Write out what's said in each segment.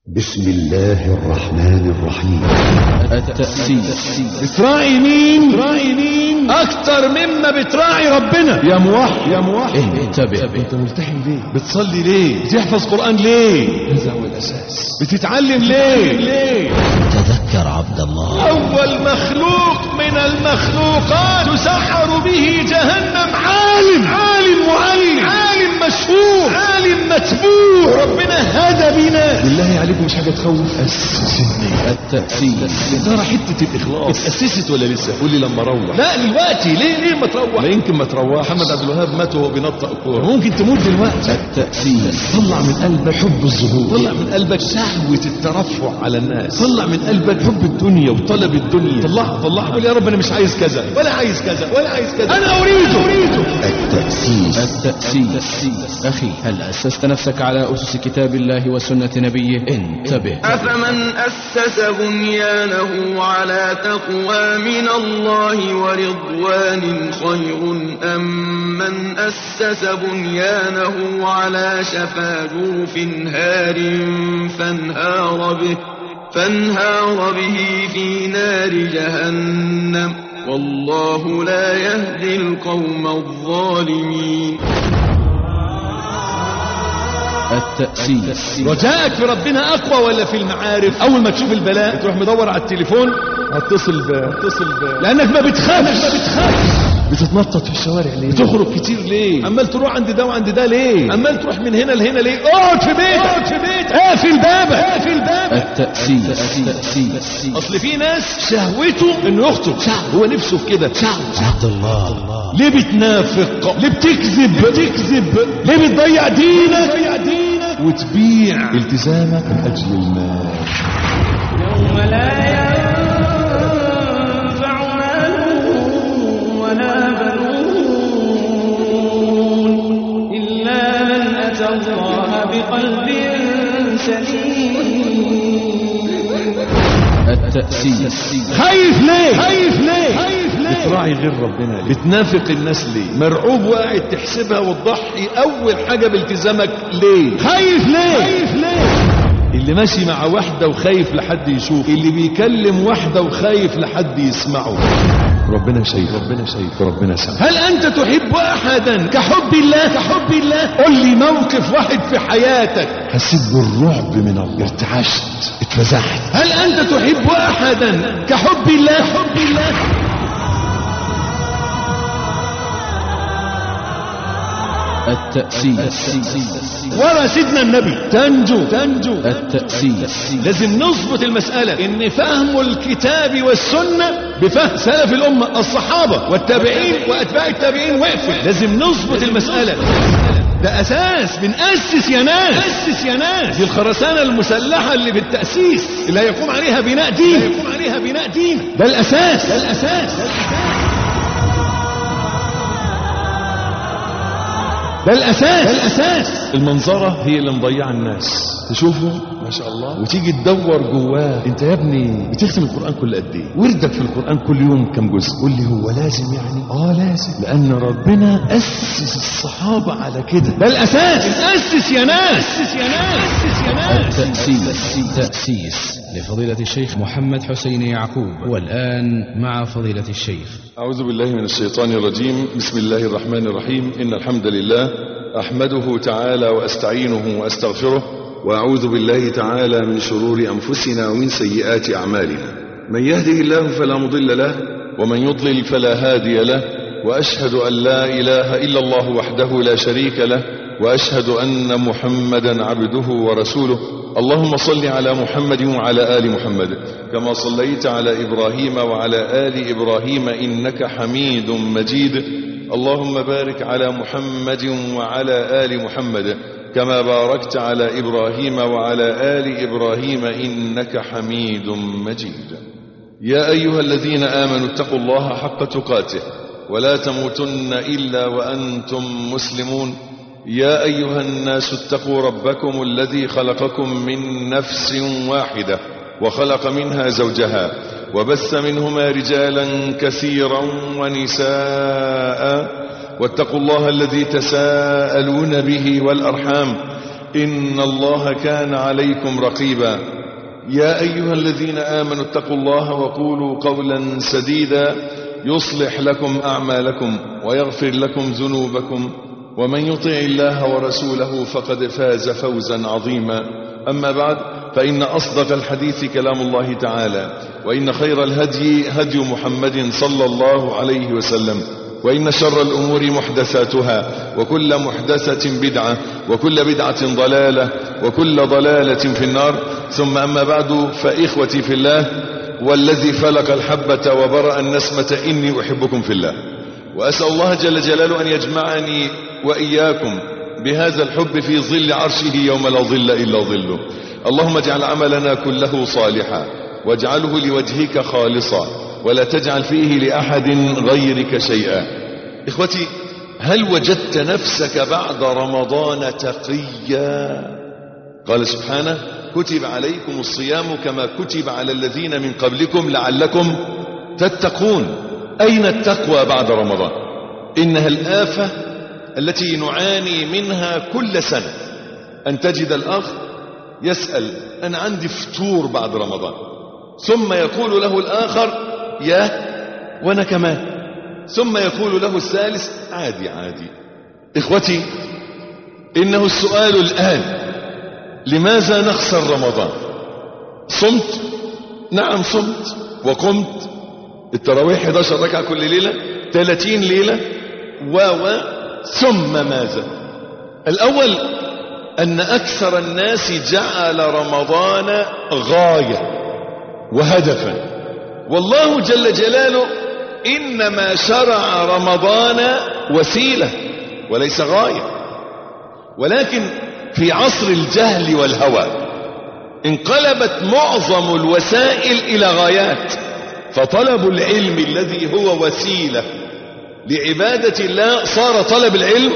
بسم الله الرحمن الرحيم التأسيس بتراعي مين بتراعي مين اكتر مما بتراعي ربنا يا موحد يا موحد انتبه انت ملتحم ليه بتصلي ليه بتحفظ قرآن ليه هذا هو الاساس بتتعلم ليه ليه تذكر عبد الله اول مخلوق من المخلوقات تسحر به جهنم عالم عالم معلم عالم مشهور عالم متبوع ربنا هدى بنا بالله عليكم مش حاجه تخوف اسسني التأسيس ترى حته الاخلاص اتاسست ولا لسه قول لي لما اروح لا دلوقتي ليه ليه ما تروح لا يمكن ما تروح محمد عبد الوهاب مات وهو بينطق كوره ممكن تموت دلوقتي التأسيس طلع من قلبك حب الظهور طلع من قلبك شهوة الترفع على الناس طلع من قلبك حب الدنيا وطلب الدنيا طلعها طلعها قول يا رب انا مش عايز كذا ولا عايز كذا ولا عايز كذا انا اريده اريده التأسيس التأسيس أخي هل أسست نفسك على أسس كتاب الله وسنة نبيه انتبه أفمن أسس بنيانه على تقوى من الله ورضوان خير أم من أسس بنيانه على شفا جرف هار فانهار به فانهار به في نار جهنم والله لا يهدي القوم الظالمين التأسيس رجائك في ربنا اقوى ولا في المعارف اول ما تشوف البلاء تروح مدور على التليفون هتصل ب هتصل ب لانك ما بتخافش ما بتخافش بتتنطط في الشوارع ليه بتخرج كتير ليه عمال تروح عند ده وعند ده ليه عمال تروح من هنا لهنا ليه اقعد في بيتك اقعد في بيتك اقفل بابك اقفل بابك التأسيس التأسيس اصل في ناس شهوته انه يخطب هو نفسه في كده عبد الله ليه بتنافق ليه بتكذب بتكذب ليه بتضيع دينك بتضيع دينك وتبيع التزامك من اجل المال يوم لا ينفع مال ولا بنون إلا من أتى الله بقلب سليم التأسيس خايف ليه خايف ليه خايف ليه بتراعي غير ربنا ليه بتنافق الناس ليه مرعوب وقاعد تحسبها وتضحي اول حاجه بالتزامك ليه خايف ليه خايف ليه اللي ماشي مع واحدة وخايف لحد يشوف اللي بيكلم واحدة وخايف لحد يسمعه ربنا شايف ربنا شايف ربنا سمع هل انت تحب احدا كحب الله كحب الله قل لي موقف واحد في حياتك حسيت بالرعب من الله ارتعشت اتفزعت هل انت تحب احدا كحب الله كحب الله التأسيس ورا سيدنا النبي تنجو تنجو التأسيس لازم نظبط المسألة ان فهم الكتاب والسنة بفهم سلف الأمة الصحابة والتابعين وأتباع التابعين وقفوا لازم نظبط المسألة ده أساس بنأسس يا ناس أسس يا ناس دي الخرسانة المسلحة اللي بالتأسيس اللي هيقوم عليها بناء دين هيقوم عليها بناء دين ده الأساس ده الأساس ده الأساس ده الأساس المنظرة هي اللي مضيعة الناس تشوفه ما شاء الله وتيجي تدور جواه انت يا ابني بتختم القرآن كل قد ايه وردك في القرآن كل يوم كم جزء قول لي هو لازم يعني اه لازم لأن ربنا أسس الصحابة على كده ده الأساس أسس يا ناس أسس يا ناس أسس يا ناس التأسيس تأسيس لفضيلة الشيخ محمد حسين يعقوب والآن مع فضيلة الشيخ أعوذ بالله من الشيطان الرجيم بسم الله الرحمن الرحيم إن الحمد لله أحمده تعالى وأستعينه وأستغفره وأعوذ بالله تعالى من شرور أنفسنا ومن سيئات أعمالنا من يهده الله فلا مضل له ومن يضلل فلا هادي له وأشهد أن لا إله إلا الله وحده لا شريك له وأشهد أن محمدا عبده ورسوله اللهم صل على محمد وعلى آل محمد كما صليت على إبراهيم وعلى آل إبراهيم إنك حميد مجيد اللهم بارك على محمد وعلى آل محمد كما باركت على إبراهيم وعلى آل إبراهيم إنك حميد مجيد يا أيها الذين آمنوا اتقوا الله حق تقاته ولا تموتن إلا وأنتم مسلمون يا أيها الناس اتقوا ربكم الذي خلقكم من نفس واحدة وخلق منها زوجها وبث منهما رجالا كثيرا ونساء واتقوا الله الذي تساءلون به والأرحام إن الله كان عليكم رقيبا يا أيها الذين آمنوا اتقوا الله وقولوا قولا سديدا يصلح لكم أعمالكم ويغفر لكم ذنوبكم ومن يطع الله ورسوله فقد فاز فوزا عظيما أما بعد فإن أصدق الحديث كلام الله تعالى وإن خير الهدي هدي محمد صلى الله عليه وسلم وإن شر الأمور محدثاتها وكل محدثة بدعة وكل بدعة ضلالة وكل ضلالة في النار ثم أما بعد فإخوتي في الله والذي فلق الحبة وبرأ النسمة إني أحبكم في الله وأسأل الله جل جلاله أن يجمعني وإياكم بهذا الحب في ظل عرشه يوم لا ظل إلا ظله اللهم اجعل عملنا كله صالحا واجعله لوجهك خالصا ولا تجعل فيه لأحد غيرك شيئا إخوتي هل وجدت نفسك بعد رمضان تقيا قال سبحانه كتب عليكم الصيام كما كتب على الذين من قبلكم لعلكم تتقون أين التقوى بعد رمضان إنها الآفة التي نعاني منها كل سنة أن تجد الأخ يسأل أنا عندي فتور بعد رمضان ثم يقول له الآخر يا وأنا كمان ثم يقول له الثالث عادي عادي إخوتي إنه السؤال الآن لماذا نخسر رمضان صمت نعم صمت وقمت التراويح 11 ركعة كل ليلة 30 ليلة و و ثم ماذا الأول أن أكثر الناس جعل رمضان غاية وهدفا والله جل جلاله إنما شرع رمضان وسيلة وليس غاية ولكن في عصر الجهل والهوى انقلبت معظم الوسائل إلى غايات فطلب العلم الذي هو وسيلة لعبادة الله صار طلب العلم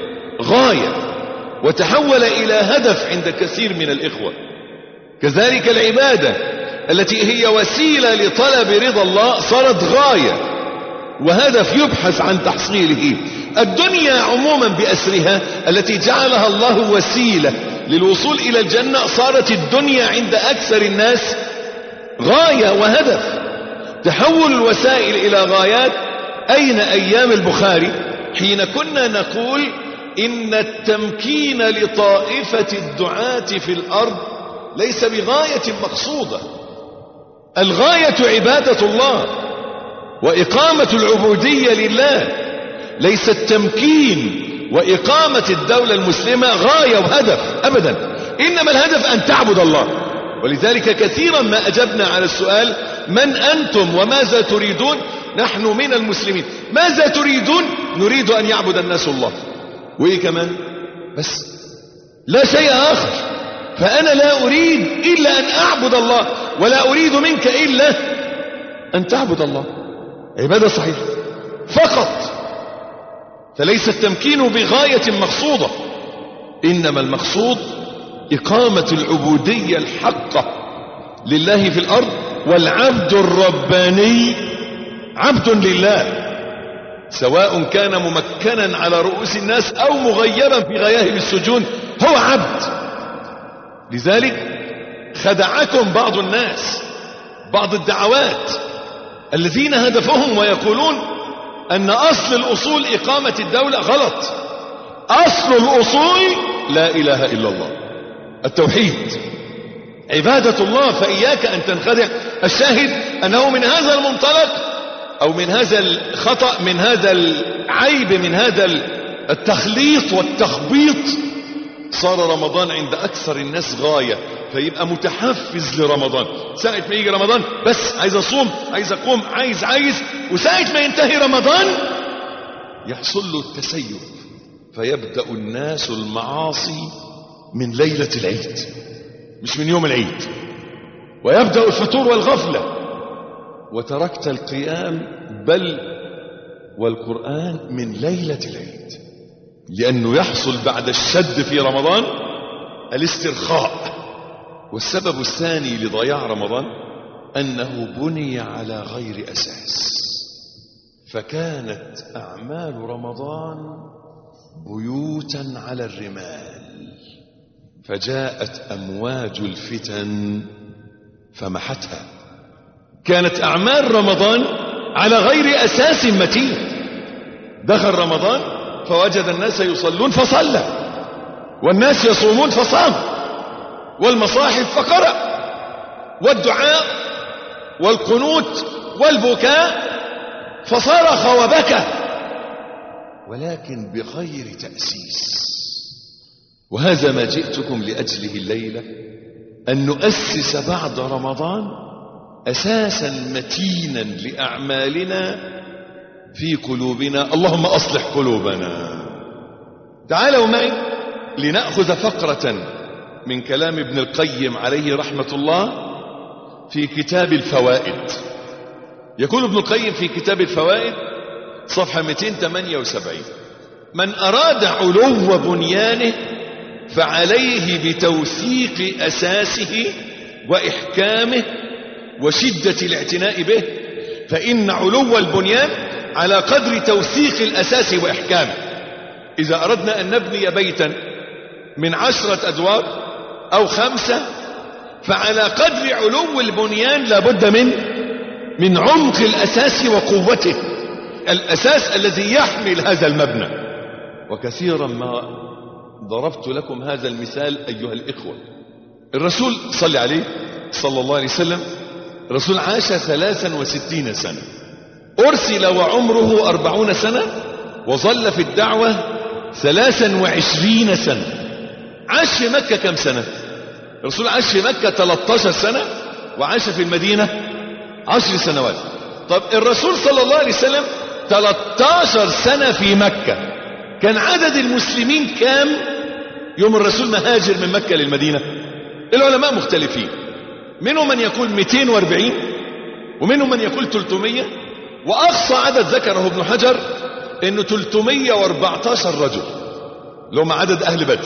غاية وتحول إلى هدف عند كثير من الإخوة كذلك العبادة التي هي وسيلة لطلب رضا الله صارت غاية وهدف يبحث عن تحصيله الدنيا عموما بأسرها التي جعلها الله وسيلة للوصول إلى الجنة صارت الدنيا عند أكثر الناس غاية وهدف تحول الوسائل إلى غايات أين أيام البخاري حين كنا نقول إن التمكين لطائفة الدعاة في الأرض ليس بغاية مقصودة الغاية عبادة الله وإقامة العبودية لله ليس التمكين وإقامة الدولة المسلمة غاية وهدف أبدا إنما الهدف أن تعبد الله ولذلك كثيرا ما أجبنا على السؤال من أنتم وماذا تريدون نحن من المسلمين ماذا تريدون نريد أن يعبد الناس الله وإيه كمان بس لا شيء آخر فأنا لا أريد إلا أن أعبد الله ولا أريد منك إلا أن تعبد الله عبادة صحيحة فقط فليس التمكين بغاية مقصودة إنما المقصود إقامة العبودية الحقة لله في الأرض والعبد الرباني عبد لله سواء كان ممكنا على رؤوس الناس أو مغيبا في غياهب السجون هو عبد لذلك خدعكم بعض الناس بعض الدعوات الذين هدفهم ويقولون أن أصل الأصول إقامة الدولة غلط أصل الأصول لا إله إلا الله التوحيد عبادة الله فإياك أن تنخدع الشاهد أنه من هذا المنطلق أو من هذا الخطأ من هذا العيب من هذا التخليط والتخبيط صار رمضان عند أكثر الناس غاية فيبقى متحفز لرمضان ساعة ما يجي رمضان بس عايز أصوم عايز أقوم عايز عايز وساعة ما ينتهي رمضان يحصل له التسيب فيبدأ الناس المعاصي من ليلة العيد مش من يوم العيد ويبدأ الفتور والغفلة وتركت القيام بل والقرآن من ليلة العيد لأنه يحصل بعد الشد في رمضان الاسترخاء والسبب الثاني لضياع رمضان أنه بني على غير أساس فكانت أعمال رمضان بيوتا على الرمال فجاءت أمواج الفتن فمحتها كانت أعمال رمضان على غير أساس متين دخل رمضان فوجد الناس يصلون فصلى والناس يصومون فصام والمصاحف فقرأ والدعاء والقنوت والبكاء فصرخ وبكى ولكن بغير تأسيس وهذا ما جئتكم لأجله الليلة أن نؤسس بعد رمضان أساسا متينا لأعمالنا في قلوبنا اللهم أصلح قلوبنا تعالوا معي لنأخذ فقرة من كلام ابن القيم عليه رحمة الله في كتاب الفوائد يقول ابن القيم في كتاب الفوائد صفحة 278 من أراد علو بنيانه فعليه بتوثيق أساسه وإحكامه وشدة الاعتناء به فإن علو البنيان على قدر توثيق الأساس وإحكامه إذا أردنا أن نبني بيتا من عشرة أدوار أو خمسة فعلى قدر علو البنيان لابد من من عمق الأساس وقوته الأساس الذي يحمل هذا المبنى وكثيرا ما ضربت لكم هذا المثال أيها الإخوة الرسول صلى عليه صلى الله عليه وسلم الرسول عاش ثلاثا وستين سنة أرسل وعمره أربعون سنة وظل في الدعوة ثلاثا وعشرين سنة عاش في مكة كم سنة الرسول عاش في مكة 13 سنة وعاش في المدينة عشر سنوات طب الرسول صلى الله عليه وسلم 13 سنة في مكة كان عدد المسلمين كام يوم الرسول مهاجر من مكة للمدينة العلماء مختلفين منهم من يقول 240 ومنهم من يقول 300 وأقصى عدد ذكره ابن حجر انه 314 رجل اللي هم عدد أهل بدر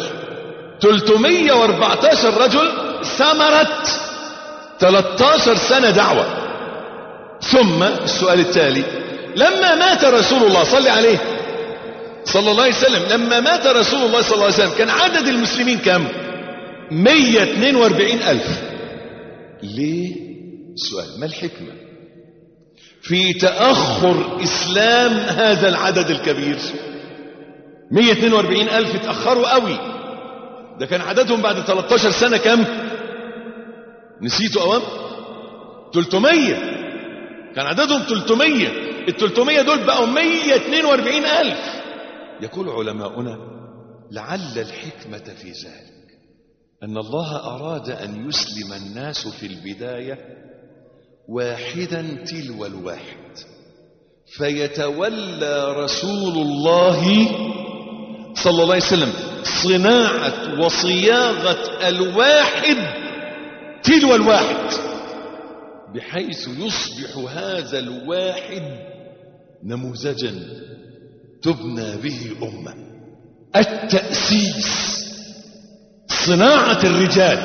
314 رجل ثمرة 13 سنة دعوة ثم السؤال التالي لما مات رسول الله صلى عليه صلى الله عليه وسلم لما مات رسول الله صلى الله عليه وسلم كان عدد المسلمين كم 142 ألف ليه سؤال ما الحكمة في تأخر إسلام هذا العدد الكبير 142 ألف اتأخروا قوي ده كان عددهم بعد 13 سنة كم نسيتوا أوام 300 كان عددهم 300 ال 300 دول بقوا 142 ألف يقول علماؤنا لعل الحكمة في ذلك أن الله أراد أن يسلم الناس في البداية واحدا تلو الواحد فيتولى رسول الله صلى الله عليه وسلم صناعة وصياغة الواحد تلو الواحد بحيث يصبح هذا الواحد نموذجا تبنى به أمة التأسيس صناعة الرجال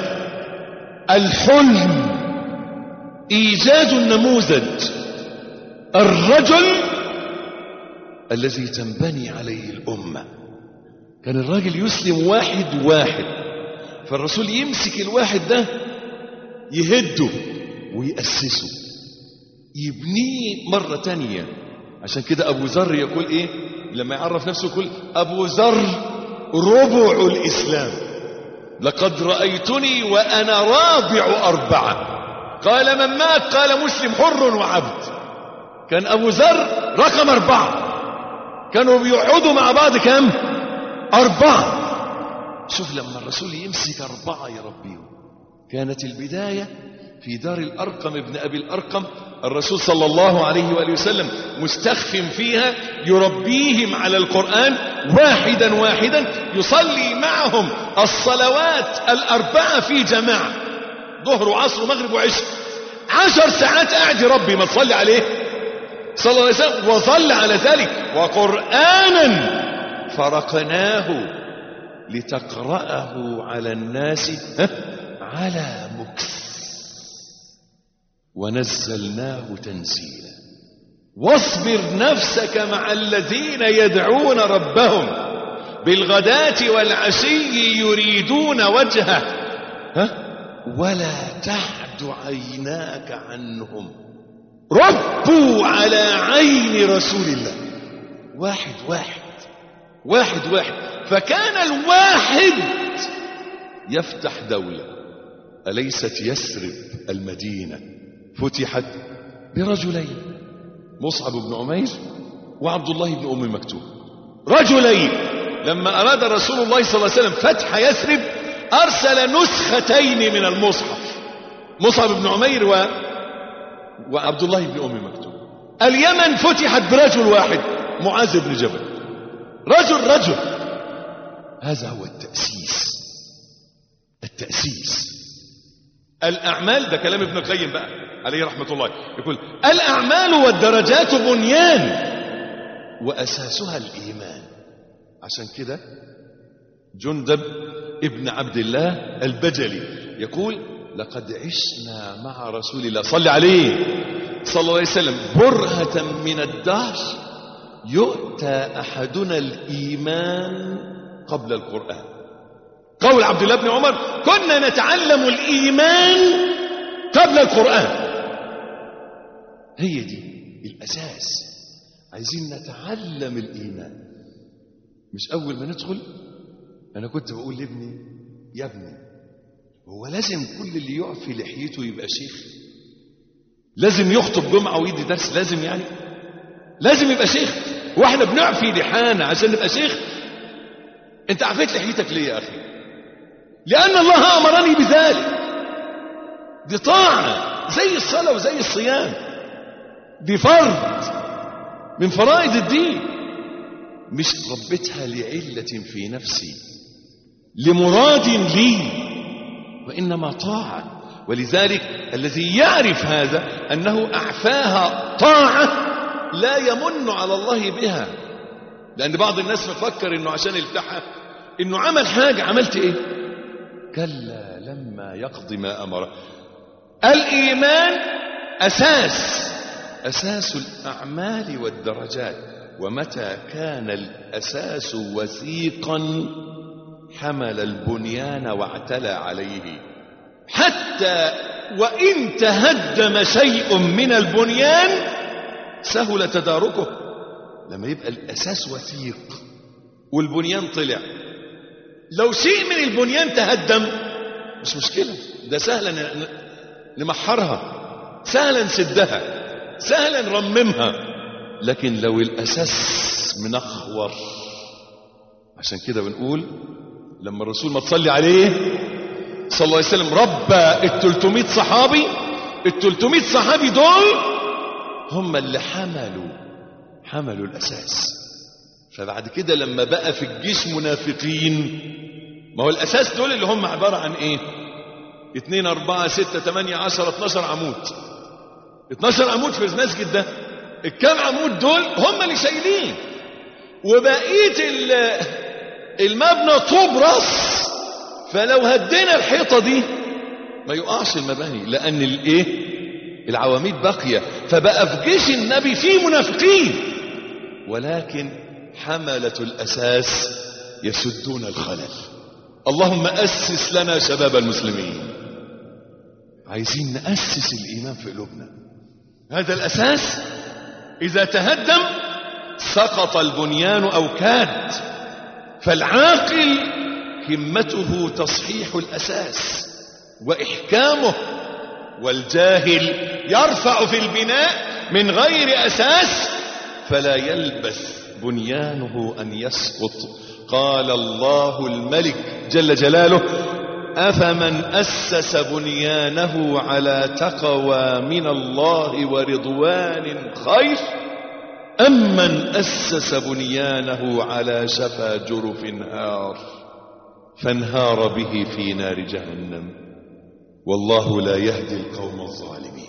الحلم إيجاد النموذج الرجل الذي تنبني عليه الأمة كان الراجل يسلم واحد واحد فالرسول يمسك الواحد ده يهده ويأسسه يبنيه مرة تانية عشان كده أبو ذر يقول إيه لما يعرف نفسه يقول أبو ذر ربع الإسلام لقد رأيتني وأنا رابع أربعة قال من مات قال مسلم حر وعبد كان أبو ذر رقم أربعة كانوا بيقعدوا مع بعض كم أربعة شوف لما الرسول يمسك أربعة يربيهم كانت البداية في دار الأرقم ابن أبي الأرقم الرسول صلى الله عليه وآله وسلم مستخف فيها يربيهم على القرآن واحدا واحدا يصلي معهم الصلوات الأربعة في جماعة ظهر وعصر ومغرب وعشاء عشر ساعات قاعد يربي ما تصلي عليه صلى الله عليه وسلم وظل على ذلك وقرآنا فرقناه لتقرأه على الناس على مكس ونزلناه تنزيلا واصبر نفسك مع الذين يدعون ربهم بالغداة والعشي يريدون وجهه ها ولا تعد عيناك عنهم ربوا على عين رسول الله واحد واحد واحد واحد فكان الواحد يفتح دولة أليست يسرب المدينة فتحت برجلين مصعب بن عمير وعبد الله بن أم مكتوم رجلين لما أراد رسول الله صلى الله عليه وسلم فتح يثرب أرسل نسختين من المصحف مصعب بن عمير و... وعبد الله بن أم مكتوم اليمن فتحت برجل واحد معاذ بن جبل رجل رجل هذا هو التأسيس التأسيس الأعمال ده كلام ابن القيم بقى عليه رحمة الله يقول الأعمال والدرجات بنيان وأساسها الإيمان عشان كده جندب ابن عبد الله البجلي يقول لقد عشنا مع رسول الله صلى عليه صلى الله عليه وسلم برهة من الدهر يؤتى أحدنا الإيمان قبل القرآن قول عبد الله بن عمر كنا نتعلم الإيمان قبل القرآن هي دي الأساس عايزين نتعلم الإيمان مش أول ما ندخل أنا كنت بقول لابني يا ابني هو لازم كل اللي يعفي لحيته يبقى شيخ لازم يخطب جمعة ويدي درس لازم يعني لازم يبقى شيخ واحنا بنعفي لحانا عشان نبقى شيخ انت عفيت لحيتك ليه يا اخي لان الله امرني بذلك دي طاعة زي الصلاة وزي الصيام دي فرض من فرائض الدين مش ربتها لعلة في نفسي لمراد لي وإنما طاعة ولذلك الذي يعرف هذا أنه أعفاها طاعة لا يمن على الله بها لأن بعض الناس مفكر أنه عشان التحى أنه عمل حاجة عملت إيه كلا لما يقضي ما أمره الإيمان أساس أساس الأعمال والدرجات ومتى كان الأساس وثيقا حمل البنيان واعتلى عليه حتى وإن تهدم شيء من البنيان سهل تداركه لما يبقى الأساس وثيق والبنيان طلع لو شيء من البنيان تهدم مش مشكلة ده سهلا نمحرها سهلا نسدها سهلا نرممها لكن لو الأساس منخور عشان كده بنقول لما الرسول ما تصلي عليه صلى الله عليه وسلم ربى ال 300 صحابي ال 300 صحابي دول هم اللي حملوا حملوا الأساس فبعد كده لما بقى في الجيش منافقين ما هو الأساس دول اللي هم عبارة عن إيه 2 4 6 8 10 12 عمود 12 عمود في المسجد ده الكام عمود دول هم اللي شايلين وبقيه المبنى طوب راس فلو هدينا الحيطه دي ما يقعش المباني لان الايه العواميد باقيه فبقى في جيش النبي في منافقين ولكن حمله الاساس يسدون الخلل اللهم اسس لنا شباب المسلمين عايزين ناسس الايمان في قلوبنا هذا الاساس اذا تهدم سقط البنيان او كاد فالعاقل همته تصحيح الاساس واحكامه والجاهل يرفع في البناء من غير اساس فلا يلبث بنيانه ان يسقط قال الله الملك جل جلاله افمن اسس بنيانه على تقوى من الله ورضوان خير ام من اسس بنيانه على شفا جرف هار فانهار به في نار جهنم والله لا يهدي القوم الظالمين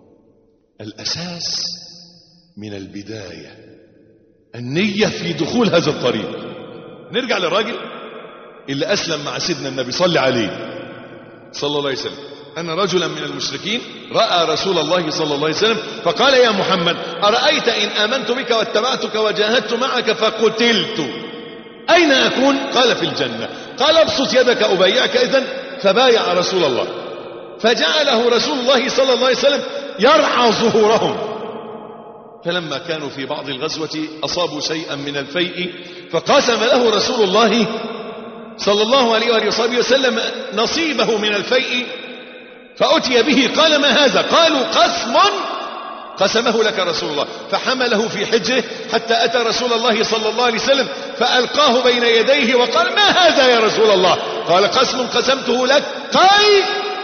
الاساس من البدايه النيه في دخول هذا الطريق نرجع للراجل اللي أسلم مع سيدنا النبي صلى عليه صلى الله عليه وسلم أن رجلا من المشركين رأى رسول الله صلى الله عليه وسلم فقال يا محمد أرأيت إن آمنت بك واتبعتك وجاهدت معك فقتلت أين أكون قال في الجنة قال ابسط يدك أبايعك إذن فبايع رسول الله فجعله رسول الله صلى الله عليه وسلم يرعى ظهورهم فلما كانوا في بعض الغزوة أصابوا شيئا من الفيء فقسم له رسول الله صلى الله عليه وآله وصحبه وسلم نصيبه من الفيء فأتي به قال ما هذا قالوا قسم قسمه لك رسول الله فحمله في حجه حتى أتى رسول الله صلى الله عليه وسلم فألقاه بين يديه وقال ما هذا يا رسول الله قال قسم قسمته لك قال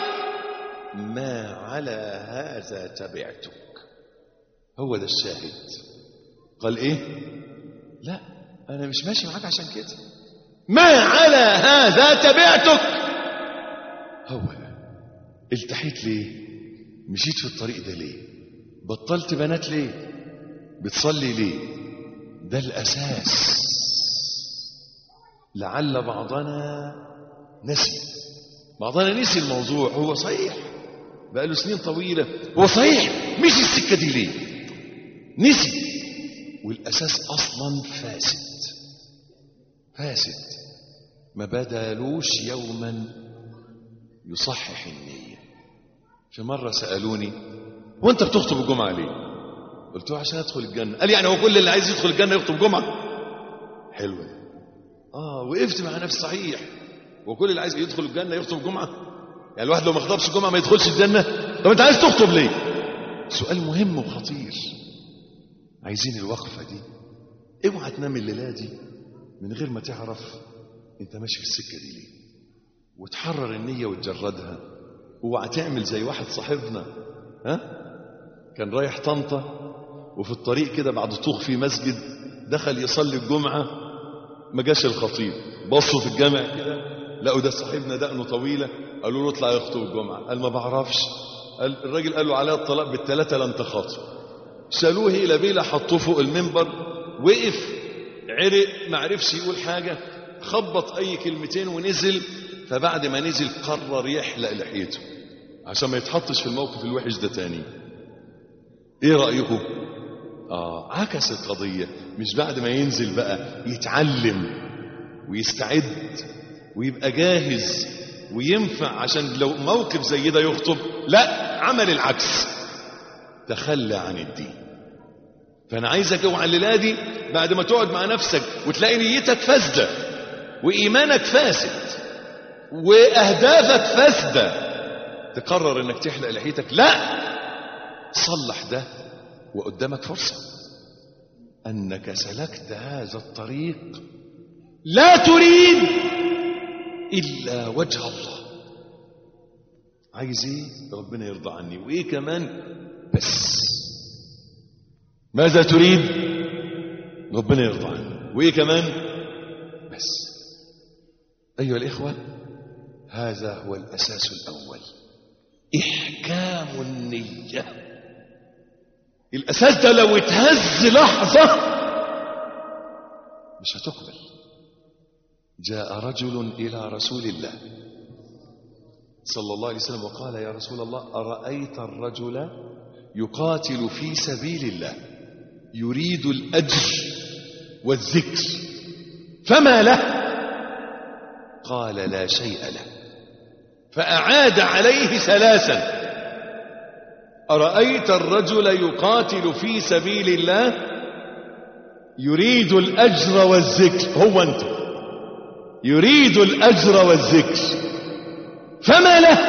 ما على هذا تبعتك هو ده الشاهد قال ايه لا انا مش ماشي معاك عشان كده ما على هذا تبعتك هو ده التحيت ليه مشيت في الطريق ده ليه بطلت بنات ليه بتصلي ليه ده الاساس لعل بعضنا نسي بعضنا نسي الموضوع هو صحيح بقاله سنين طويلة هو صحيح مش السكة دي ليه نسي والأساس أصلا فاسد فاسد ما بدالوش يوما يصحح النية في مرة سألوني وانت بتخطب الجمعة ليه قلت له عشان ادخل الجنة قال يعني هو كل اللي عايز يدخل الجنة يخطب جمعة حلوة اه وقفت مع نفسي صحيح وكل اللي عايز يدخل الجنة يخطب جمعة يعني الواحد لو ما خطبش الجمعة ما يدخلش الجنة طب انت عايز تخطب ليه سؤال مهم وخطير عايزين الوقفة دي اوعى تنام الليلة دي من غير ما تعرف انت ماشي في السكة دي ليه وتحرر النية وتجردها اوعى تعمل زي واحد صاحبنا ها كان رايح طنطا وفي الطريق كده بعد طوخ في مسجد دخل يصلي الجمعة ما جاش الخطيب بصوا في الجامع كده لقوا ده صاحبنا دقنه طويلة قالوا له اطلع يخطب الجمعة قال ما بعرفش قال الراجل قال له عليها الطلاق بالثلاثة لن تخاطب شالوه إلى بيلة حطوه فوق المنبر وقف عرق ما عرفش يقول حاجة خبط أي كلمتين ونزل فبعد ما نزل قرر يحلق لحيته عشان ما يتحطش في الموقف الوحش ده تاني ايه رأيكم اه عكس القضية مش بعد ما ينزل بقى يتعلم ويستعد ويبقى جاهز وينفع عشان لو موقف زي ده يخطب لا عمل العكس تخلى عن الدين فانا عايزك اوعى الليله دي بعد ما تقعد مع نفسك وتلاقي نيتك فاسده وايمانك فاسد واهدافك فاسده تقرر انك تحلق لحيتك لا صلح ده وقدامك فرصه انك سلكت هذا الطريق لا تريد الا وجه الله عايز ايه ربنا يرضى عني وايه كمان بس ماذا تريد ربنا يرضى عني وايه كمان بس ايها الاخوه هذا هو الاساس الاول احكام النيه الاساس ده لو اتهز لحظه مش هتقبل جاء رجل الى رسول الله صلى الله عليه وسلم وقال يا رسول الله ارايت الرجل يقاتل في سبيل الله يريد الاجر والذكر فما له قال لا شيء له فاعاد عليه ثلاثا ارايت الرجل يقاتل في سبيل الله يريد الاجر والذكر هو انت يريد الاجر والذكر فما له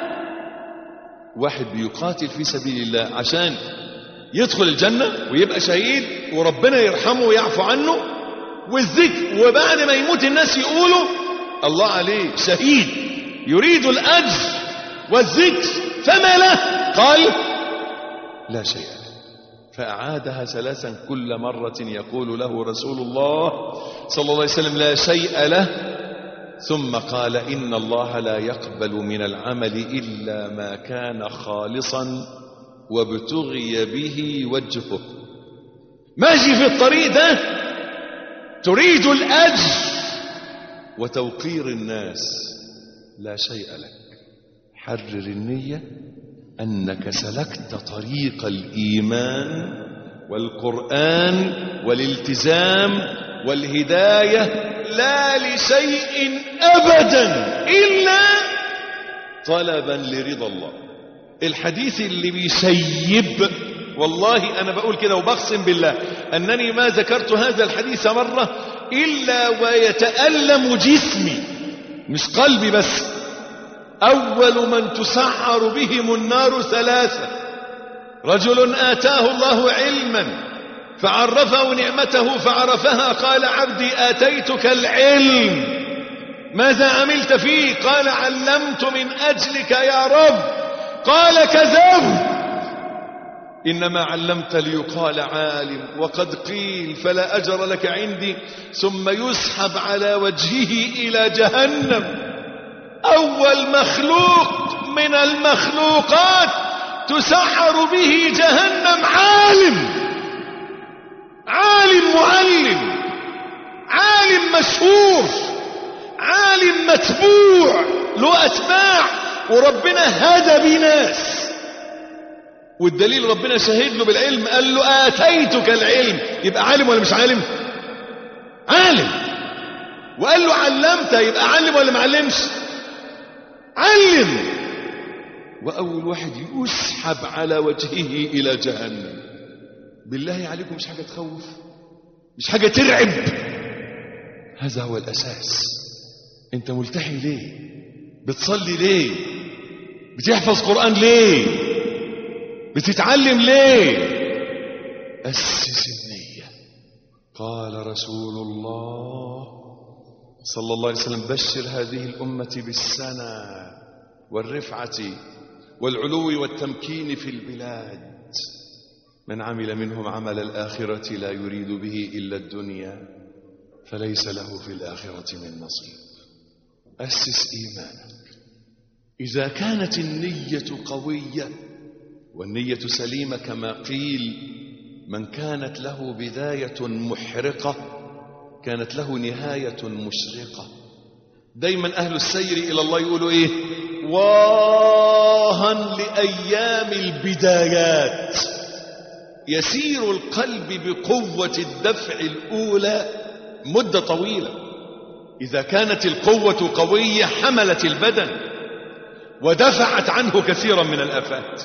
واحد بيقاتل في سبيل الله عشان يدخل الجنة ويبقى شهيد وربنا يرحمه ويعفو عنه والذكر وبعد ما يموت الناس يقولوا الله عليه شهيد يريد الأجر والذكر فما له قال لا شيء له فأعادها ثلاثا كل مرة يقول له رسول الله صلى الله عليه وسلم لا شيء له ثم قال إن الله لا يقبل من العمل إلا ما كان خالصا وابتغي به وجهه ماشي في الطريق ده تريد الأجر وتوقير الناس لا شيء لك حرر النية أنك سلكت طريق الإيمان والقرآن والالتزام والهداية لا لشيء أبدا إلا طلبا لرضا الله الحديث اللي بيشيب والله أنا بقول كده وبقسم بالله أنني ما ذكرت هذا الحديث مرة إلا ويتألم جسمي مش قلبي بس أول من تسعر بهم النار ثلاثة رجل آتاه الله علما فعرفه نعمته فعرفها قال عبدي آتيتك العلم ماذا عملت فيه قال علمت من أجلك يا رب قال كذبت إنما علمت ليقال عالم وقد قيل فلا أجر لك عندي ثم يسحب على وجهه إلى جهنم أول مخلوق من المخلوقات تسحر به جهنم عالم عالم معلم عالم مشهور عالم متبوع له أتباع وربنا هدى بناس والدليل ربنا شهد له بالعلم قال له آتيتك العلم يبقى عالم ولا مش عالم عالم وقال له علمت يبقى علم ولا معلمش علم وأول واحد يسحب على وجهه إلى جهنم بالله عليكم مش حاجة تخوف مش حاجة ترعب هذا هو الأساس أنت ملتحي ليه بتصلي ليه بتحفظ قرآن ليه بتتعلم ليه أسس النية قال رسول الله صلى الله عليه وسلم بشر هذه الأمة بالسنة والرفعة والعلو والتمكين في البلاد من عمل منهم عمل الآخرة لا يريد به إلا الدنيا فليس له في الآخرة من نصيب أسس إيمانك إذا كانت النية قوية والنية سليمة كما قيل من كانت له بداية محرقة كانت له نهاية مشرقة دايما أهل السير إلى الله يقولوا إيه واها لأيام البدايات يسير القلب بقوة الدفع الأولى مدة طويلة إذا كانت القوة قوية حملت البدن ودفعت عنه كثيرا من الآفات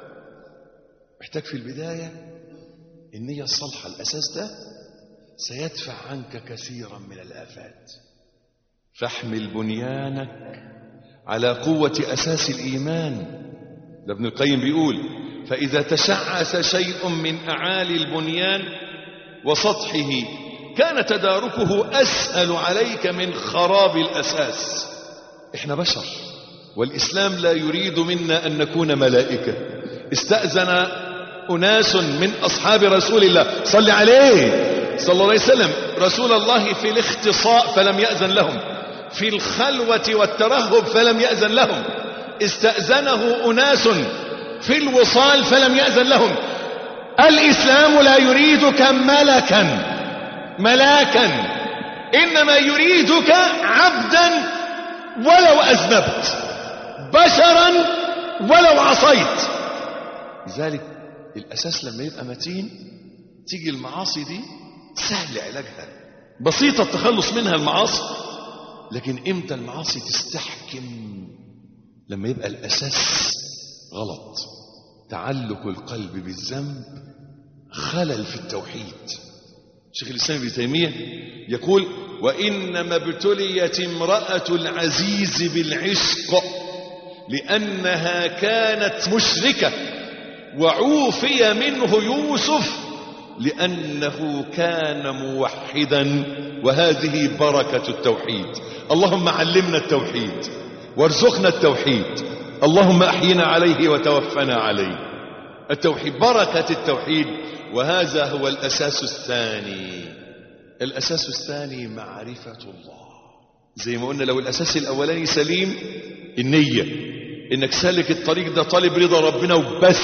محتاج في البداية النية الصالحة الأساس ده سيدفع عنك كثيرا من الآفات فاحمل بنيانك على قوة أساس الإيمان ده ابن القيم بيقول فإذا تشعث شيء من أعالي البنيان وسطحه كان تداركه أسهل عليك من خراب الأساس احنا بشر والإسلام لا يريد منا أن نكون ملائكة استأذن أناس من أصحاب رسول الله صل عليه صلى الله عليه وسلم رسول الله في الاختصاء فلم يأذن لهم في الخلوة والترهب فلم يأذن لهم استأذنه أناس في الوصال فلم يأذن لهم الإسلام لا يريدك ملكا ملاكا إنما يريدك عبدا ولو أذنبت بشرا ولو عصيت لذلك الأساس لما يبقى متين تيجي المعاصي دي سهل علاجها بسيطة التخلص منها المعاصي لكن امتى المعاصي تستحكم لما يبقى الأساس غلط تعلق القلب بالذنب خلل في التوحيد شيخ الإسلام ابن تيمية يقول وإنما ابتليت امرأة العزيز بالعشق لأنها كانت مشركة وعوفي منه يوسف لأنه كان موحدا وهذه بركة التوحيد اللهم علمنا التوحيد وارزقنا التوحيد اللهم أحينا عليه وتوفنا عليه التوحيد بركة التوحيد وهذا هو الأساس الثاني الأساس الثاني معرفة الله زي ما قلنا لو الأساس الأولاني سليم النية إنك سالك الطريق ده طالب رضا ربنا وبس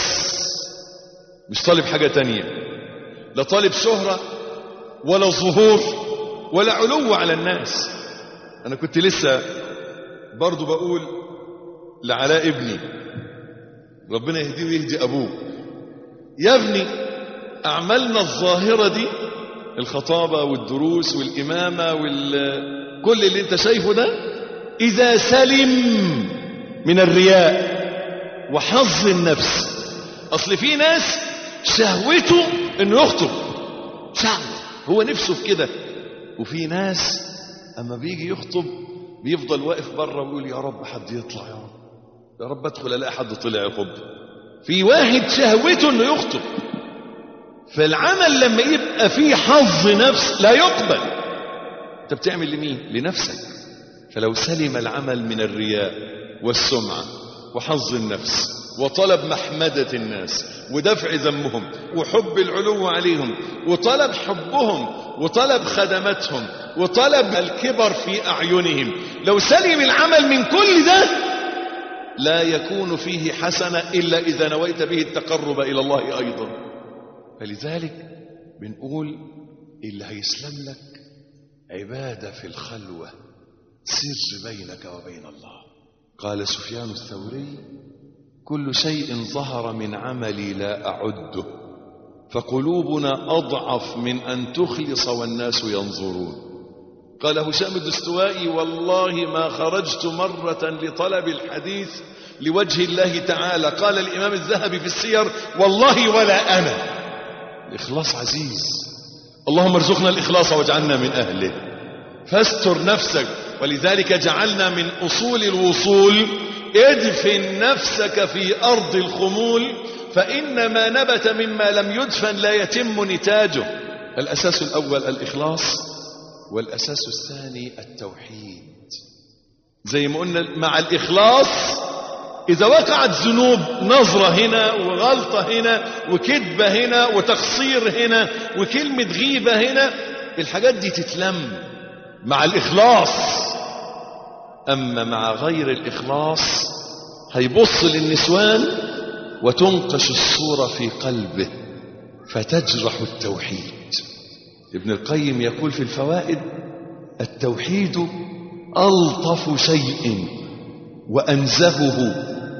مش طالب حاجة تانية لا طالب شهرة ولا ظهور ولا علو على الناس أنا كنت لسه برضو بقول لعلاء ابني ربنا يهديه ويهدي أبوه يا ابني أعمالنا الظاهرة دي الخطابة والدروس والإمامة وال كل اللي انت شايفه ده إذا سلم من الرياء وحظ النفس أصل في ناس شهوته إنه يخطب شهوة هو نفسه في كده وفي ناس أما بيجي يخطب بيفضل واقف بره ويقول يا رب حد يطلع يا رب يا رب ادخل الاقي حد طلع يخطب في واحد شهوته انه يخطب فالعمل لما يبقى فيه حظ نفس لا يقبل انت بتعمل لمين لنفسك فلو سلم العمل من الرياء والسمعة وحظ النفس وطلب محمدة الناس ودفع ذمهم وحب العلو عليهم وطلب حبهم وطلب خدمتهم وطلب الكبر في أعينهم لو سلم العمل من كل ده لا يكون فيه حسنة إلا إذا نويت به التقرب إلى الله أيضا فلذلك بنقول اللي هيسلم لك عبادة في الخلوة سر بينك وبين الله قال سفيان الثوري كل شيء ظهر من عملي لا أعده فقلوبنا أضعف من أن تخلص والناس ينظرون قال هشام الدستوائي والله ما خرجت مرة لطلب الحديث لوجه الله تعالى قال الإمام الذهبي في السير والله ولا أنا الإخلاص عزيز اللهم ارزقنا الإخلاص واجعلنا من أهله فاستر نفسك ولذلك جعلنا من أصول الوصول ادفن نفسك في أرض الخمول فإن ما نبت مما لم يدفن لا يتم نتاجه الأساس الأول الإخلاص والأساس الثاني التوحيد زي ما قلنا مع الإخلاص إذا وقعت ذنوب نظرة هنا وغلطة هنا وكذبة هنا وتقصير هنا وكلمة غيبة هنا الحاجات دي تتلم مع الإخلاص أما مع غير الإخلاص هيبص للنسوان وتنقش الصورة في قلبه فتجرح التوحيد ابن القيم يقول في الفوائد التوحيد ألطف شيء وأنزهه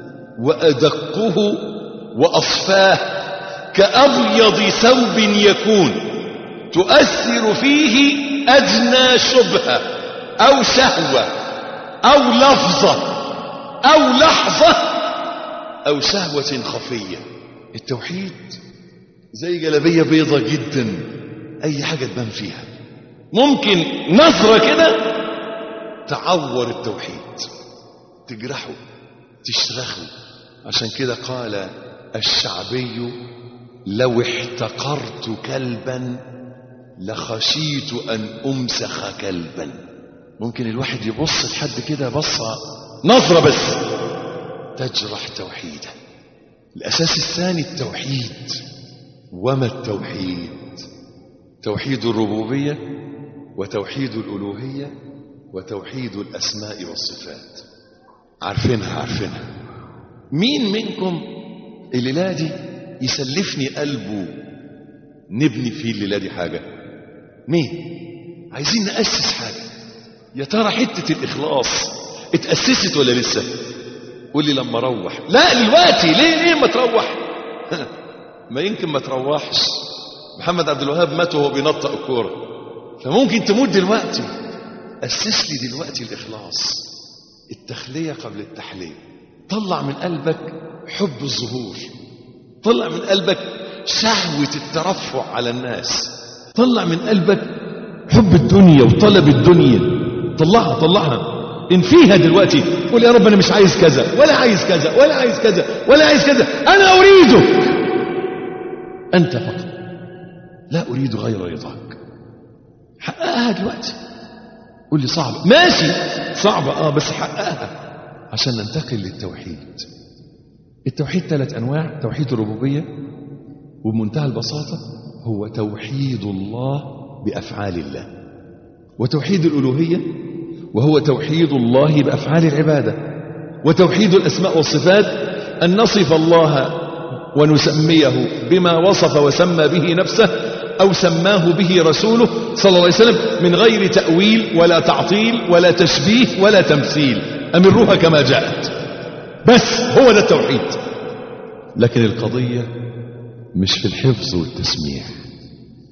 وأدقه وأصفاه كأبيض ثوب يكون تؤثر فيه أدنى شبهة أو شهوة أو لفظة أو لحظة أو شهوة خفية التوحيد زي جلبية بيضة جدا أي حاجة تبان فيها ممكن نظرة كده تعور التوحيد تجرحه تشرخه عشان كده قال الشعبي لو احتقرت كلبا لخشيت أن أمسخ كلبا ممكن الواحد يبص لحد كده بصة نظرة بس تجرح توحيده الأساس الثاني التوحيد وما التوحيد توحيد الربوبية وتوحيد الألوهية وتوحيد الأسماء والصفات عارفينها عارفينها مين منكم الليلة دي يسلفني قلبه نبني فيه الليلة دي حاجة مين عايزين نأسس حاجة يا ترى حتة الإخلاص اتأسست ولا لسه قول لي لما اروح لا دلوقتي ليه ليه ما تروح ما يمكن ما تروحش محمد عبد الوهاب مات وهو بينطق الكوره فممكن تموت دلوقتي أسس لي دلوقتي الإخلاص التخلية قبل التحلية طلع من قلبك حب الظهور طلع من قلبك شهوة الترفع على الناس طلع من قلبك حب الدنيا وطلب الدنيا طلعها طلعها ان فيها دلوقتي قول يا رب انا مش عايز كذا ولا عايز كذا ولا عايز كذا ولا عايز كذا انا اريدك انت فقط لا اريد غير رضاك حققها دلوقتي قول لي صعبة ماشي صعبة اه بس حققها عشان ننتقل للتوحيد التوحيد ثلاث انواع توحيد الربوبية وبمنتهى البساطة هو توحيد الله بافعال الله وتوحيد الالوهية وهو توحيد الله بافعال العبادة وتوحيد الاسماء والصفات ان نصف الله ونسميه بما وصف وسمى به نفسه أو سماه به رسوله صلى الله عليه وسلم من غير تأويل ولا تعطيل ولا تشبيه ولا تمثيل أمروها كما جاءت بس هو ده التوحيد لكن القضية مش في الحفظ والتسميع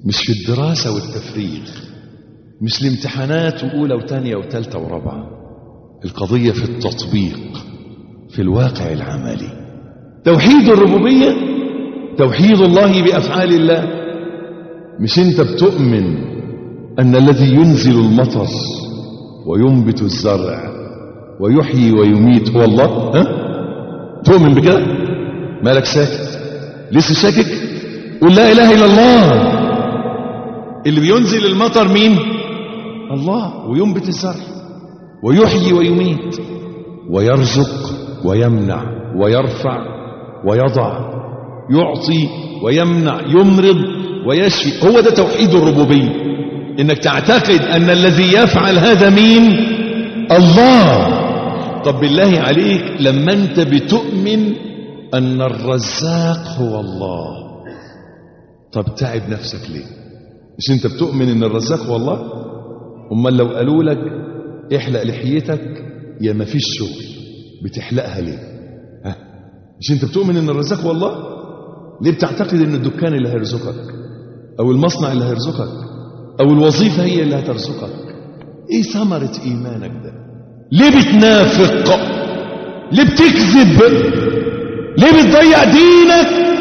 مش في الدراسة والتفريغ مش الامتحانات وأولى وتانية وتالتة ورابعة القضية في التطبيق في الواقع العملي توحيد الربوبية توحيد الله بأفعال الله مش انت بتؤمن أن الذي ينزل المطر وينبت الزرع ويحيي ويميت هو الله ها؟ تؤمن بكده مالك ساكت لسه شاكك قل لا إله إلا الله اللي بينزل المطر مين الله وينبت الزرع ويحيي ويميت ويرزق ويمنع ويرفع ويضع يعطي ويمنع يمرض ويشفي هو ده توحيد الربوبية انك تعتقد ان الذي يفعل هذا مين الله طب بالله عليك لما انت بتؤمن ان الرزاق هو الله طب تعب نفسك ليه مش انت بتؤمن ان الرزاق هو الله امال لو قالوا لك احلق لحيتك يا ما فيش شغل بتحلقها ليه ها مش انت بتؤمن ان الرزاق هو الله ليه بتعتقد ان الدكان اللي هيرزقك او المصنع اللي هيرزقك او الوظيفة هي اللي هترزقك ايه ثمرة ايمانك ده ليه بتنافق ليه بتكذب ليه بتضيع دينك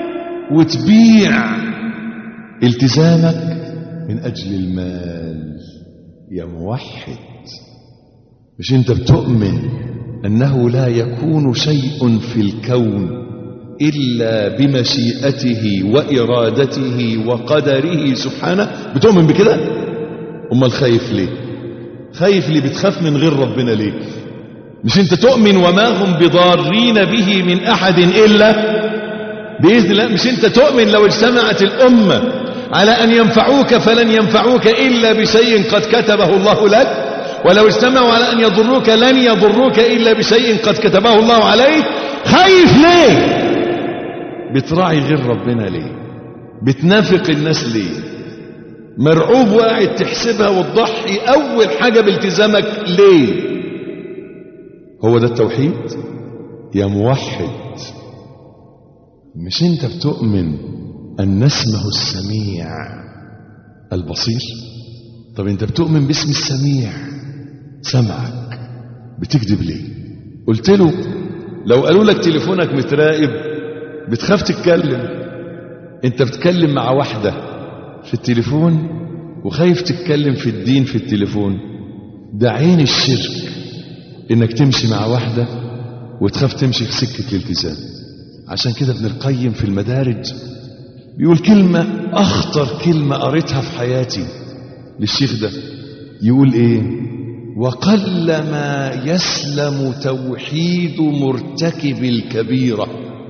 وتبيع التزامك من اجل المال يا موحد مش انت بتؤمن انه لا يكون شيء في الكون الا بمشيئته وارادته وقدره سبحانه بتؤمن بكده امال خايف ليه خايف ليه بتخاف من غير ربنا ليه مش انت تؤمن وما هم بضارين به من احد الا باذن الله مش انت تؤمن لو اجتمعت الامه على ان ينفعوك فلن ينفعوك الا بشيء قد كتبه الله لك ولو اجتمعوا على ان يضروك لن يضروك الا بشيء قد كتبه الله عليك خايف ليه بتراعي غير ربنا ليه بتنافق الناس ليه مرعوب وقاعد تحسبها وتضحي اول حاجه بالتزامك ليه هو ده التوحيد يا موحد مش انت بتؤمن ان اسمه السميع البصير طب انت بتؤمن باسم السميع سمعك بتكذب ليه قلت له لو قالوا لك تليفونك متراقب بتخاف تتكلم انت بتتكلم مع واحدة في التليفون وخايف تتكلم في الدين في التليفون ده عين الشرك انك تمشي مع واحدة وتخاف تمشي في سكة الالتزام عشان كده ابن القيم في المدارج بيقول كلمة اخطر كلمة قريتها في حياتي للشيخ ده يقول ايه وقلما يسلم توحيد مرتكب الكبيره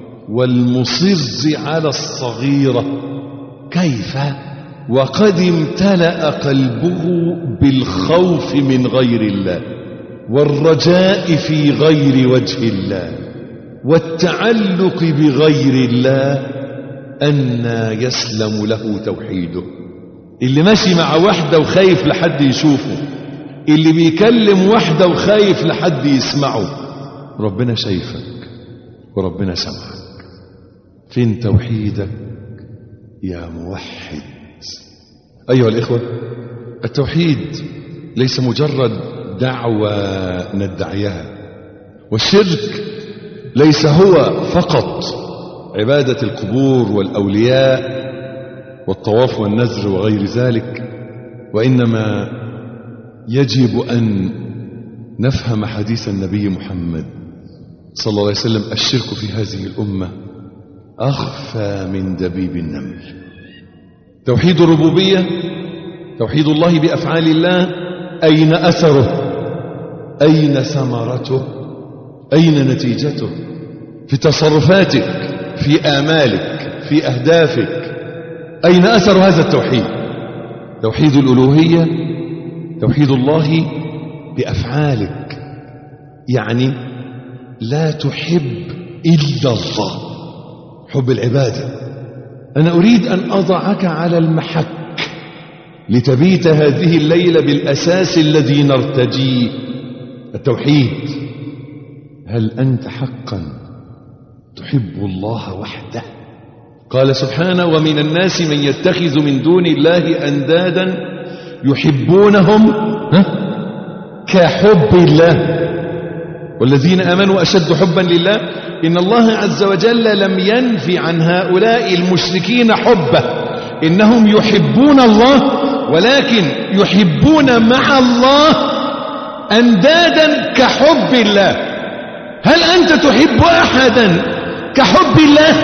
والمصر على الصغيرة كيف وقد امتلأ قلبه بالخوف من غير الله والرجاء في غير وجه الله والتعلق بغير الله أن يسلم له توحيده اللي ماشي مع واحدة وخايف لحد يشوفه اللي بيكلم واحدة وخايف لحد يسمعه ربنا شايفك وربنا سمعك فين توحيدك يا موحد أيها الإخوة التوحيد ليس مجرد دعوة ندعيها والشرك ليس هو فقط عبادة القبور والأولياء والطواف والنذر وغير ذلك وإنما يجب أن نفهم حديث النبي محمد صلى الله عليه وسلم الشرك في هذه الأمة أخفى من دبيب النمل توحيد الربوبية توحيد الله بأفعال الله أين أثره أين ثمرته أين نتيجته في تصرفاتك في آمالك في أهدافك أين أثر هذا التوحيد توحيد الألوهية توحيد الله بأفعالك يعني لا تحب إلا الله حب العبادة أنا أريد أن أضعك على المحك لتبيت هذه الليلة بالأساس الذي نرتجيه التوحيد هل أنت حقا تحب الله وحده قال سبحانه ومن الناس من يتخذ من دون الله أندادا يحبونهم ها؟ كحب الله والذين آمنوا أشد حبا لله إن الله عز وجل لم ينفي عن هؤلاء المشركين حبه إنهم يحبون الله ولكن يحبون مع الله أندادا كحب الله هل أنت تحب أحدا كحب الله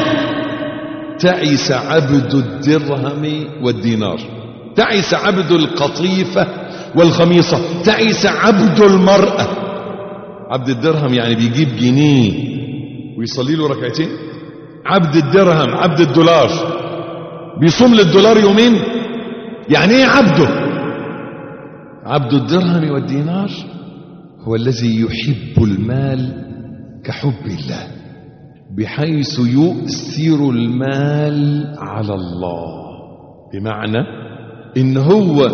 تعس عبد الدرهم والدينار تعس عبد القطيفة والخميصة تعس عبد المرأة عبد الدرهم يعني بيجيب جنيه ويصلي له ركعتين عبد الدرهم عبد الدولار بيصوم للدولار يومين يعني ايه عبده عبد الدرهم والدينار هو الذي يحب المال كحب الله بحيث يؤثر المال على الله بمعنى ان هو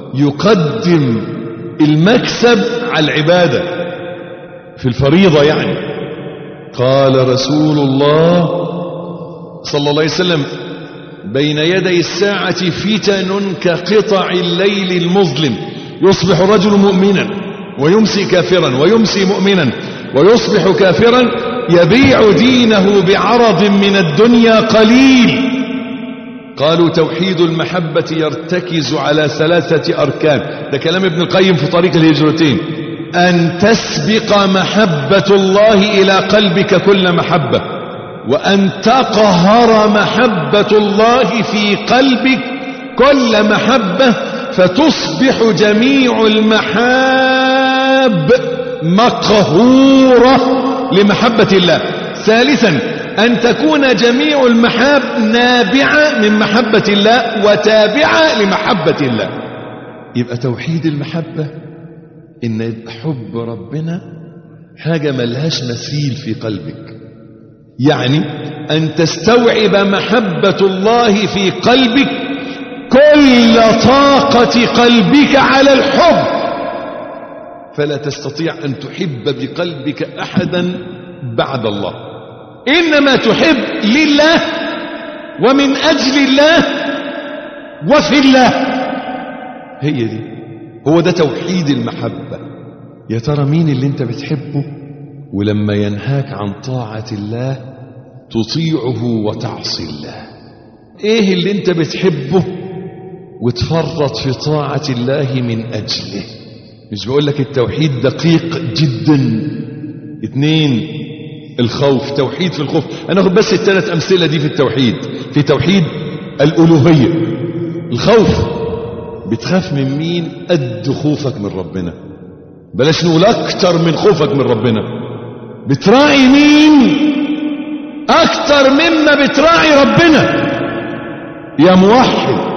يقدم المكسب على العباده في الفريضه يعني قال رسول الله صلى الله عليه وسلم بين يدي الساعة فتن كقطع الليل المظلم يصبح الرجل مؤمنا ويمسي كافرا ويمسي مؤمنا ويصبح كافرا يبيع دينه بعرض من الدنيا قليل قالوا توحيد المحبة يرتكز على ثلاثة أركان ده كلام ابن القيم في طريق الهجرتين أن تسبق محبة الله إلى قلبك كل محبة وأن تقهر محبة الله في قلبك كل محبة فتصبح جميع المحاب مقهورة لمحبة الله ثالثا أن تكون جميع المحاب نابعة من محبة الله وتابعة لمحبة الله يبقى توحيد المحبة إن حب ربنا حاجة ملهاش مثيل في قلبك يعني أن تستوعب محبة الله في قلبك كل طاقة قلبك على الحب فلا تستطيع أن تحب بقلبك أحدا بعد الله إنما تحب لله ومن أجل الله وفي الله هي دي هو ده توحيد المحبة يا ترى مين اللي انت بتحبه ولما ينهاك عن طاعة الله تطيعه وتعصي الله ايه اللي انت بتحبه وتفرط في طاعة الله من أجله مش بقول لك التوحيد دقيق جدا اتنين الخوف توحيد في الخوف انا اخد بس الثلاث امثله دي في التوحيد في توحيد الالوهيه الخوف بتخاف من مين قد خوفك من ربنا بلاش نقول اكتر من خوفك من ربنا بتراعي مين اكتر مما بتراعي ربنا يا موحد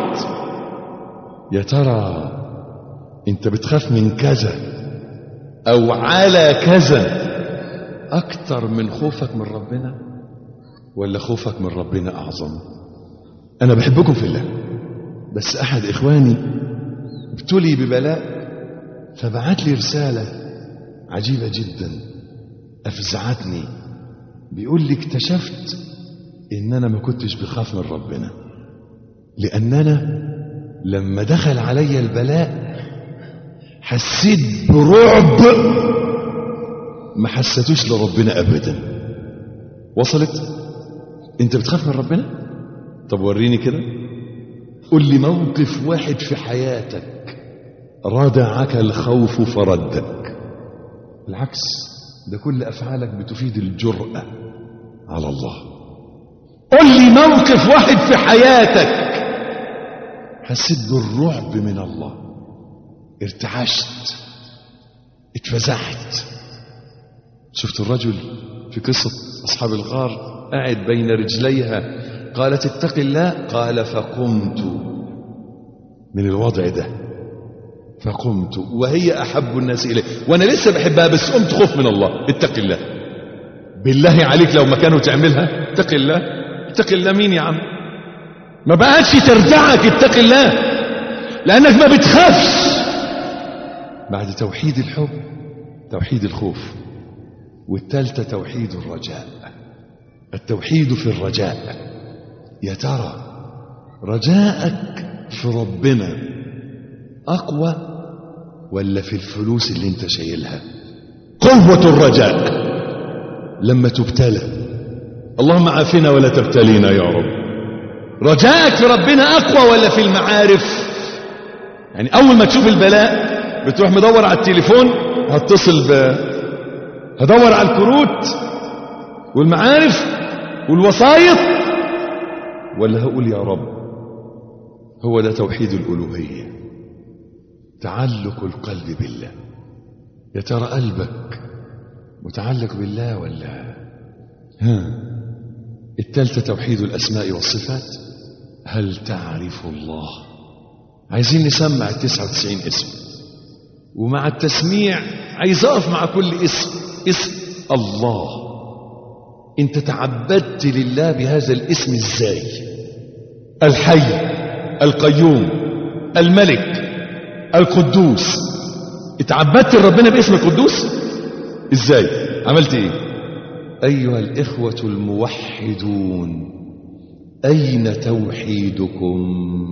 يا ترى انت بتخاف من كذا او على كذا اكتر من خوفك من ربنا ولا خوفك من ربنا اعظم انا بحبكم في الله بس احد اخواني ابتلي ببلاء فبعت لي رساله عجيبه جدا افزعتني بيقول لي اكتشفت ان انا ما كنتش بخاف من ربنا لاننا لما دخل علي البلاء حسيت برعب ما حسيتوش لربنا ابدا وصلت انت بتخاف من ربنا طب وريني كده قول لي موقف واحد في حياتك ردعك الخوف فردك بالعكس ده كل افعالك بتفيد الجرأة على الله قول لي موقف واحد في حياتك حسيت بالرعب من الله ارتعشت اتفزعت شفت الرجل في قصة أصحاب الغار قاعد بين رجليها قالت اتق الله قال فقمت من الوضع ده فقمت وهي أحب الناس إليه وأنا لسه بحبها بس قمت خوف من الله اتق الله بالله عليك لو ما كانوا تعملها اتق الله اتق الله مين يا عم ما بقتش ترجعك اتق الله لأنك ما بتخافش بعد توحيد الحب توحيد الخوف والثالثة توحيد الرجاء التوحيد في الرجاء يا ترى رجاءك في ربنا أقوى ولا في الفلوس اللي انت شايلها قوة الرجاء لما تبتلى اللهم عافنا ولا تبتلينا يا رب رجاءك في ربنا أقوى ولا في المعارف يعني أول ما تشوف البلاء بتروح مدور على التليفون هتصل ب هدور على الكروت والمعارف والوسايط ولا هقول يا رب هو ده توحيد الألوهية تعلق القلب بالله يا ترى قلبك متعلق بالله ولا ها التالتة توحيد الأسماء والصفات هل تعرف الله عايزين نسمع التسعة وتسعين اسم ومع التسميع عايز أقف مع كل اسم اسم الله انت تعبدت لله بهذا الاسم ازاي الحي القيوم الملك القدوس اتعبدت لربنا باسم القدوس ازاي عملت ايه ايها الاخوه الموحدون اين توحيدكم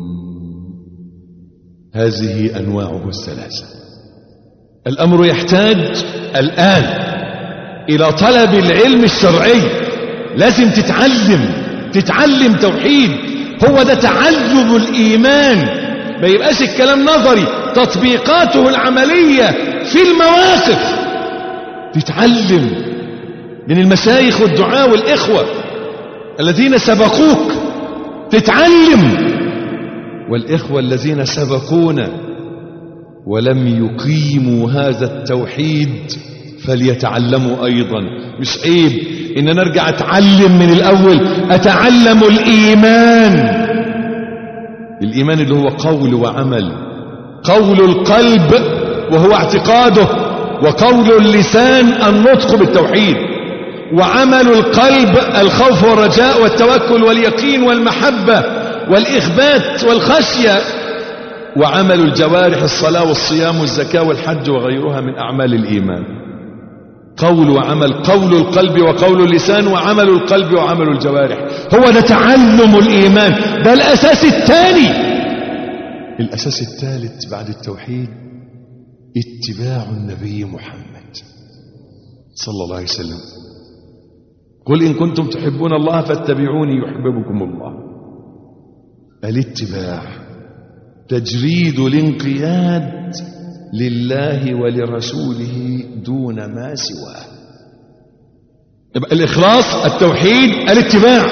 هذه انواعه الثلاثه الامر يحتاج الان الى طلب العلم الشرعي لازم تتعلم تتعلم توحيد هو ده تعلم الايمان ما يبقاش الكلام نظري تطبيقاته العمليه في المواقف تتعلم من المشايخ والدعاء والاخوه الذين سبقوك تتعلم والاخوه الذين سبقونا ولم يقيموا هذا التوحيد فليتعلموا ايضا مش عيب ان انا ارجع اتعلم من الاول اتعلم الايمان الايمان اللي هو قول وعمل قول القلب وهو اعتقاده وقول اللسان النطق بالتوحيد وعمل القلب الخوف والرجاء والتوكل واليقين والمحبه والاخبات والخشيه وعمل الجوارح الصلاه والصيام والزكاه والحج وغيرها من اعمال الايمان قول وعمل قول القلب وقول اللسان وعمل القلب وعمل الجوارح هو ده تعلم الإيمان ده الأساس الثاني الأساس الثالث بعد التوحيد اتباع النبي محمد صلى الله عليه وسلم قل إن كنتم تحبون الله فاتبعوني يحببكم الله الاتباع تجريد الانقياد لله ولرسوله دون ما سواه يبقى الإخلاص التوحيد الاتباع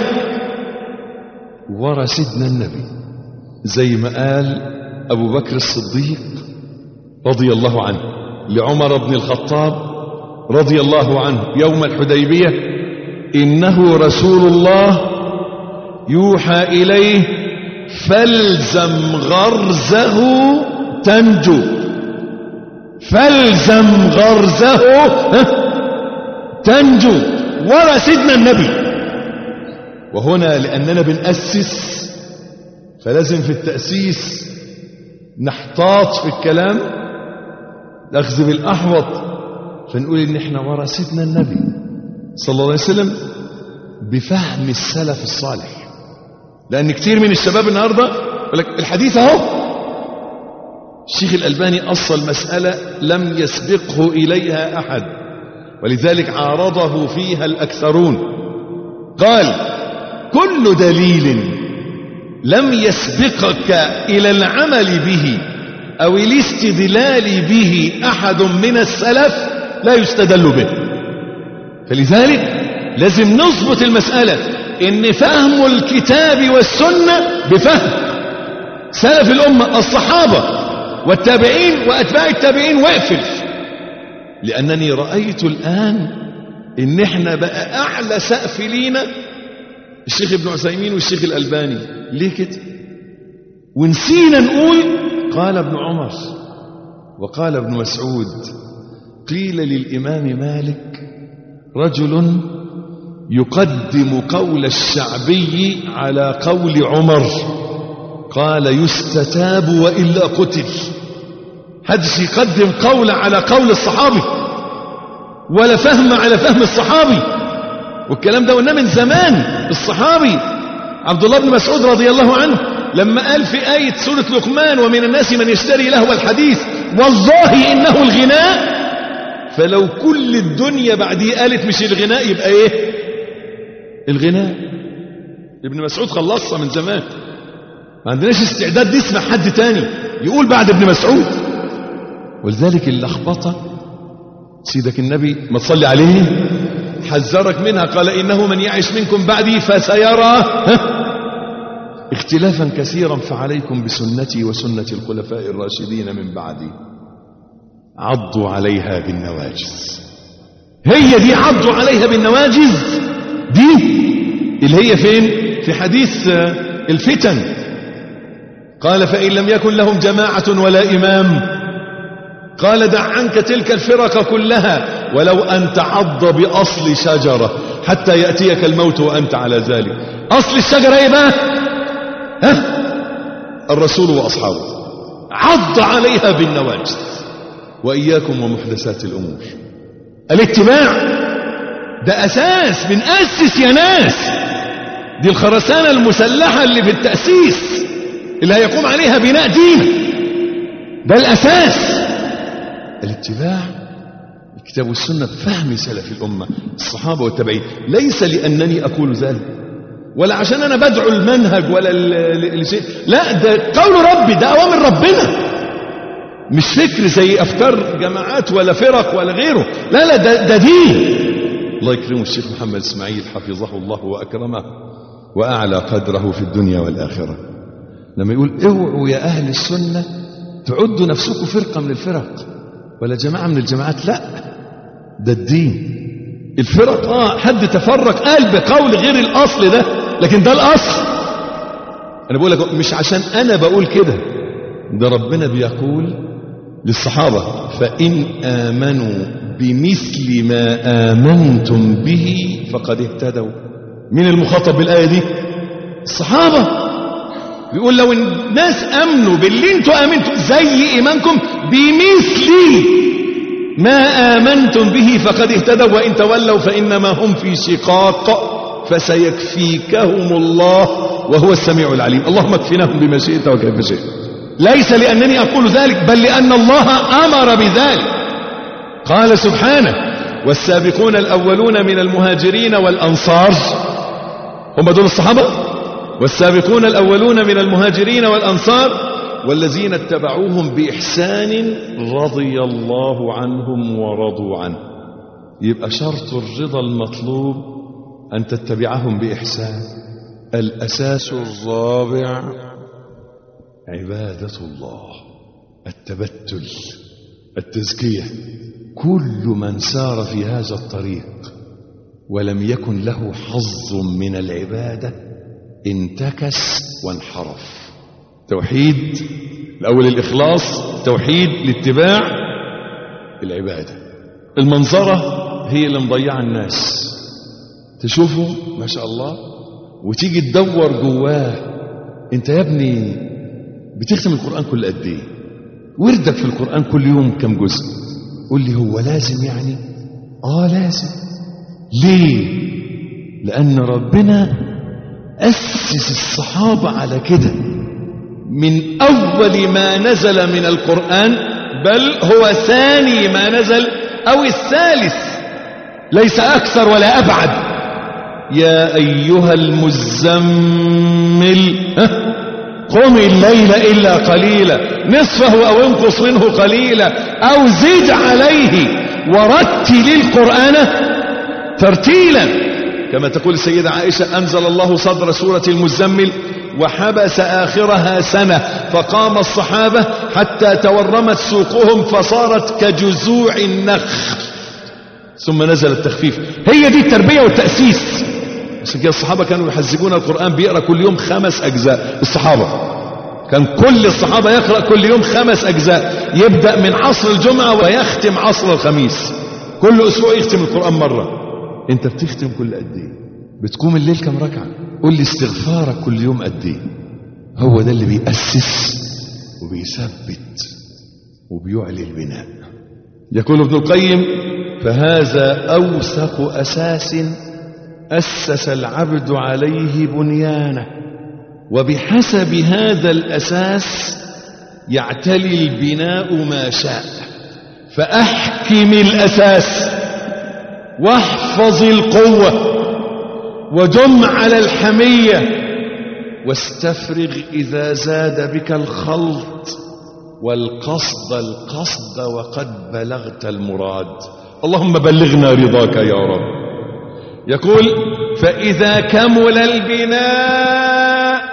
ورا سيدنا النبي زي ما قال أبو بكر الصديق رضي الله عنه لعمر بن الخطاب رضي الله عنه يوم الحديبية إنه رسول الله يوحى إليه فالزم غرزه تنجو فالزم غرزه تنجو ورا سيدنا النبي وهنا لأننا بنأسس فلازم في التأسيس نحتاط في الكلام نأخذ بالأحوط فنقول إن إحنا ورا سيدنا النبي صلى الله عليه وسلم بفهم السلف الصالح لأن كتير من الشباب النهاردة يقول لك الحديث أهو الشيخ الألباني أصل مسألة لم يسبقه إليها أحد ولذلك عارضه فيها الأكثرون قال كل دليل لم يسبقك إلى العمل به أو الاستدلال به أحد من السلف لا يستدل به فلذلك لازم نظبط المسألة إن فهم الكتاب والسنة بفهم سلف الأمة الصحابة والتابعين وأتباع التابعين واقفل لأنني رأيت الآن إن إحنا بقى أعلى سقف لينا الشيخ ابن عثيمين والشيخ الألباني ليه كده ونسينا نقول قال ابن عمر وقال ابن مسعود قيل للإمام مالك رجل يقدم قول الشعبي على قول عمر قال يستتاب وإلا قتل حدش يقدم قول على قول الصحابي ولا فهم على فهم الصحابي والكلام ده قلناه من زمان الصحابي عبد الله بن مسعود رضي الله عنه لما قال في آية سورة لقمان ومن الناس من يشتري لهو الحديث والله إنه الغناء فلو كل الدنيا بعديه قالت مش الغناء يبقى ايه الغناء ابن مسعود خلصها من زمان ما عندناش استعداد نسمع حد تاني يقول بعد ابن مسعود ولذلك اللخبطة سيدك النبي ما تصلي عليه حذرك منها قال إنه من يعش منكم بعدي فسيرى اختلافا كثيرا فعليكم بسنتي وسنة الخلفاء الراشدين من بعدي عضوا عليها بالنواجز هي دي عضوا عليها بالنواجز دي اللي هي فين في حديث الفتن قال فإن لم يكن لهم جماعة ولا إمام قال دع عنك تلك الفرق كلها ولو أن تعض بأصل شجرة حتى يأتيك الموت وأنت على ذلك أصل الشجرة إيه بقى ها الرسول وأصحابه عض عليها بالنواجذ وإياكم ومحدثات الأمور الاتباع ده أساس بنأسس يا ناس دي الخرسانة المسلحة اللي في التأسيس اللي هيقوم عليها بناء دين ده الأساس الاتباع الكتاب والسنة فهم سلف الأمة الصحابة والتابعين ليس لأنني أقول ذلك ولا عشان أنا بدعو المنهج ولا الشيء لا ده قول ربي ده أوامر ربنا مش فكر زي أفكار جماعات ولا فرق ولا غيره لا لا ده, ده دين الله يكرمه الشيخ محمد اسماعيل حفظه الله وأكرمه وأعلى قدره في الدنيا والآخرة لما يقول اوعوا يا أهل السنة تعدوا نفسكم فرقة من الفرق ولا جماعة من الجماعات لا ده الدين الفرق اه حد تفرق قال بقول غير الأصل ده لكن ده الأصل أنا بقول لك مش عشان أنا بقول كده ده ربنا بيقول للصحابة فإن آمنوا بمثل ما آمنتم به فقد اهتدوا مين المخاطب بالآية دي الصحابة بيقول لو الناس أمنوا باللي انتوا آمنتم زي إيمانكم بمثل ما آمنتم به فقد اهتدوا وإن تولوا فإنما هم في شقاق فسيكفيكهم الله وهو السميع العليم اللهم اكفناهم بما شئت وكيف شئت ليس لأنني أقول ذلك بل لأن الله أمر بذلك قال سبحانه والسابقون الأولون من المهاجرين والأنصار هم دول الصحابة والسابقون الأولون من المهاجرين والأنصار والذين اتبعوهم بإحسان رضي الله عنهم ورضوا عنه يبقى شرط الرضا المطلوب أن تتبعهم بإحسان الأساس الرابع عبادة الله التبتل التزكية كل من سار في هذا الطريق ولم يكن له حظ من العبادة انتكس وانحرف توحيد الأول الإخلاص توحيد الاتباع العبادة المنظرة هي اللي مضيعة الناس تشوفه ما شاء الله وتيجي تدور جواه انت يا ابني بتختم القرآن كل قد ايه وردك في القرآن كل يوم كم جزء قول لي هو لازم يعني اه لازم ليه لأن ربنا أسس الصحابة على كده من أول ما نزل من القرآن بل هو ثاني ما نزل أو الثالث ليس أكثر ولا أبعد يا أيها المزمل قم الليل إلا قليلا نصفه أو انقص منه قليلا أو زد عليه ورتل القرآن ترتيلا كما تقول السيدة عائشة أنزل الله صدر سورة المزمل وحبس آخرها سنة فقام الصحابة حتى تورمت سوقهم فصارت كجزوع النخل ثم نزل التخفيف هي دي التربية والتأسيس عشان كده الصحابة كانوا يحزبون القرآن بيقرأ كل يوم خمس أجزاء الصحابة كان كل الصحابة يقرأ كل يوم خمس أجزاء يبدأ من عصر الجمعة ويختم عصر الخميس كل أسبوع يختم القرآن مرة انت بتختم كل قد ايه بتقوم الليل كم ركعة قول لي استغفارك كل يوم قد ايه هو ده اللي بيأسس وبيثبت وبيعلي البناء يقول ابن القيم فهذا أوثق أساس أسس العبد عليه بنيانه وبحسب هذا الأساس يعتلي البناء ما شاء فأحكم الأساس واحفظ القوة ودم على الحمية واستفرغ إذا زاد بك الخلط والقصد القصد وقد بلغت المراد اللهم بلغنا رضاك يا رب يقول فإذا كمل البناء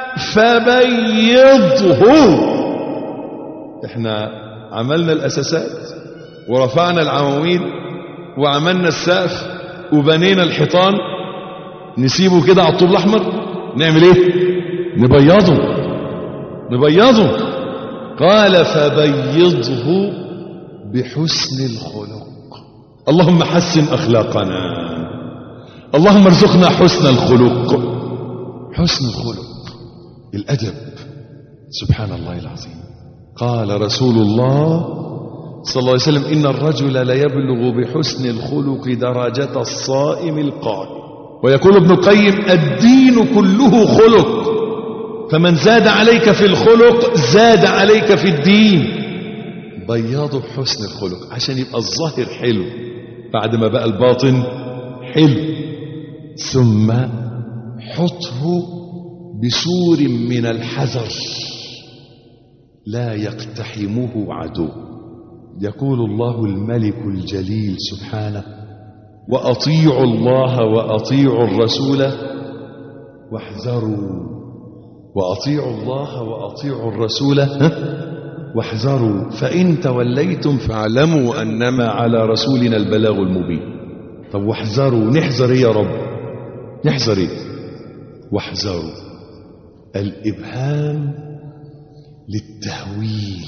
فبيضه احنا عملنا الأساسات ورفعنا العواميد وعملنا السقف وبنينا الحيطان نسيبه كده على الطوب الأحمر نعمل ايه نبيضه نبيضه قال فبيضه بحسن الخلق اللهم حسن أخلاقنا اللهم ارزقنا حسن الخلق حسن الخلق الأدب سبحان الله العظيم قال رسول الله صلى الله عليه وسلم إن الرجل ليبلغ بحسن الخلق درجة الصائم القائم ويقول ابن القيم الدين كله خلق فمن زاد عليك في الخلق زاد عليك في الدين بياضه بحسن الخلق عشان يبقى الظاهر حلو بعد ما بقى الباطن حلو ثم حطه بسور من الحذر لا يقتحمه عدو يقول الله الملك الجليل سبحانه وأطيعوا الله وأطيعوا الرسول واحذروا وأطيعوا الله وأطيعوا الرسول ها؟ واحذروا فإن توليتم فاعلموا أنما على رسولنا البلاغ المبين طب واحذروا نحذر إيه يا رب نحذر إيه واحذروا الإبهام للتهويل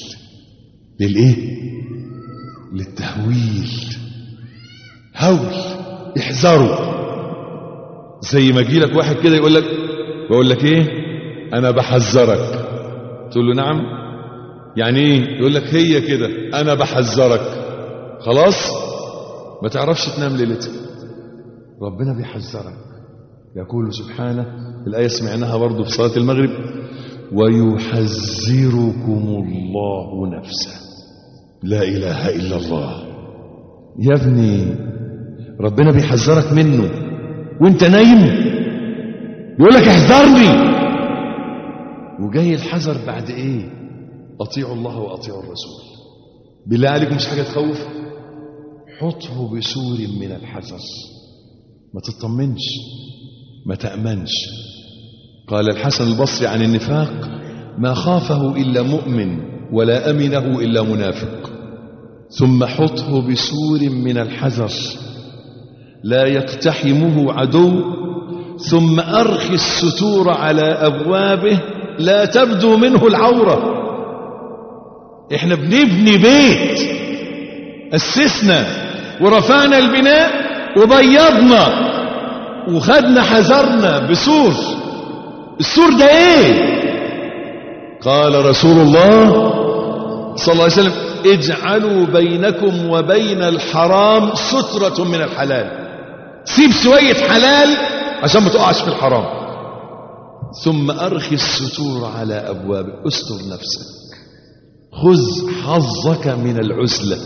للإيه للتهويل هول احذروا زي ما يجي لك واحد كده يقول لك بقول لك ايه انا بحذرك تقول له نعم يعني ايه يقول لك هي كده انا بحذرك خلاص ما تعرفش تنام ليلتك ربنا بيحذرك يقول سبحانه الآية سمعناها برضو في صلاة المغرب ويحذركم الله نفسه لا إله إلا الله يا ابني ربنا بيحذرك منه وانت نايم يقول لك احذرني وجاي الحذر بعد ايه اطيعوا الله واطيعوا الرسول بالله عليكم مش حاجه تخوف حطه بسور من الحذر ما تطمنش ما تأمنش قال الحسن البصري عن النفاق ما خافه إلا مؤمن ولا أمنه إلا منافق ثم حطه بسور من الحذر لا يقتحمه عدو ثم أرخي الستور على أبوابه لا تبدو منه العورة احنا بنبني بيت أسسنا ورفعنا البناء وبيضنا وخدنا حذرنا بسور السور ده ايه قال رسول الله صلى الله عليه وسلم اجعلوا بينكم وبين الحرام سترة من الحلال سيب شوية حلال عشان ما تقعش في الحرام ثم أرخي الستور على أبوابك استر نفسك خذ حظك من العزلة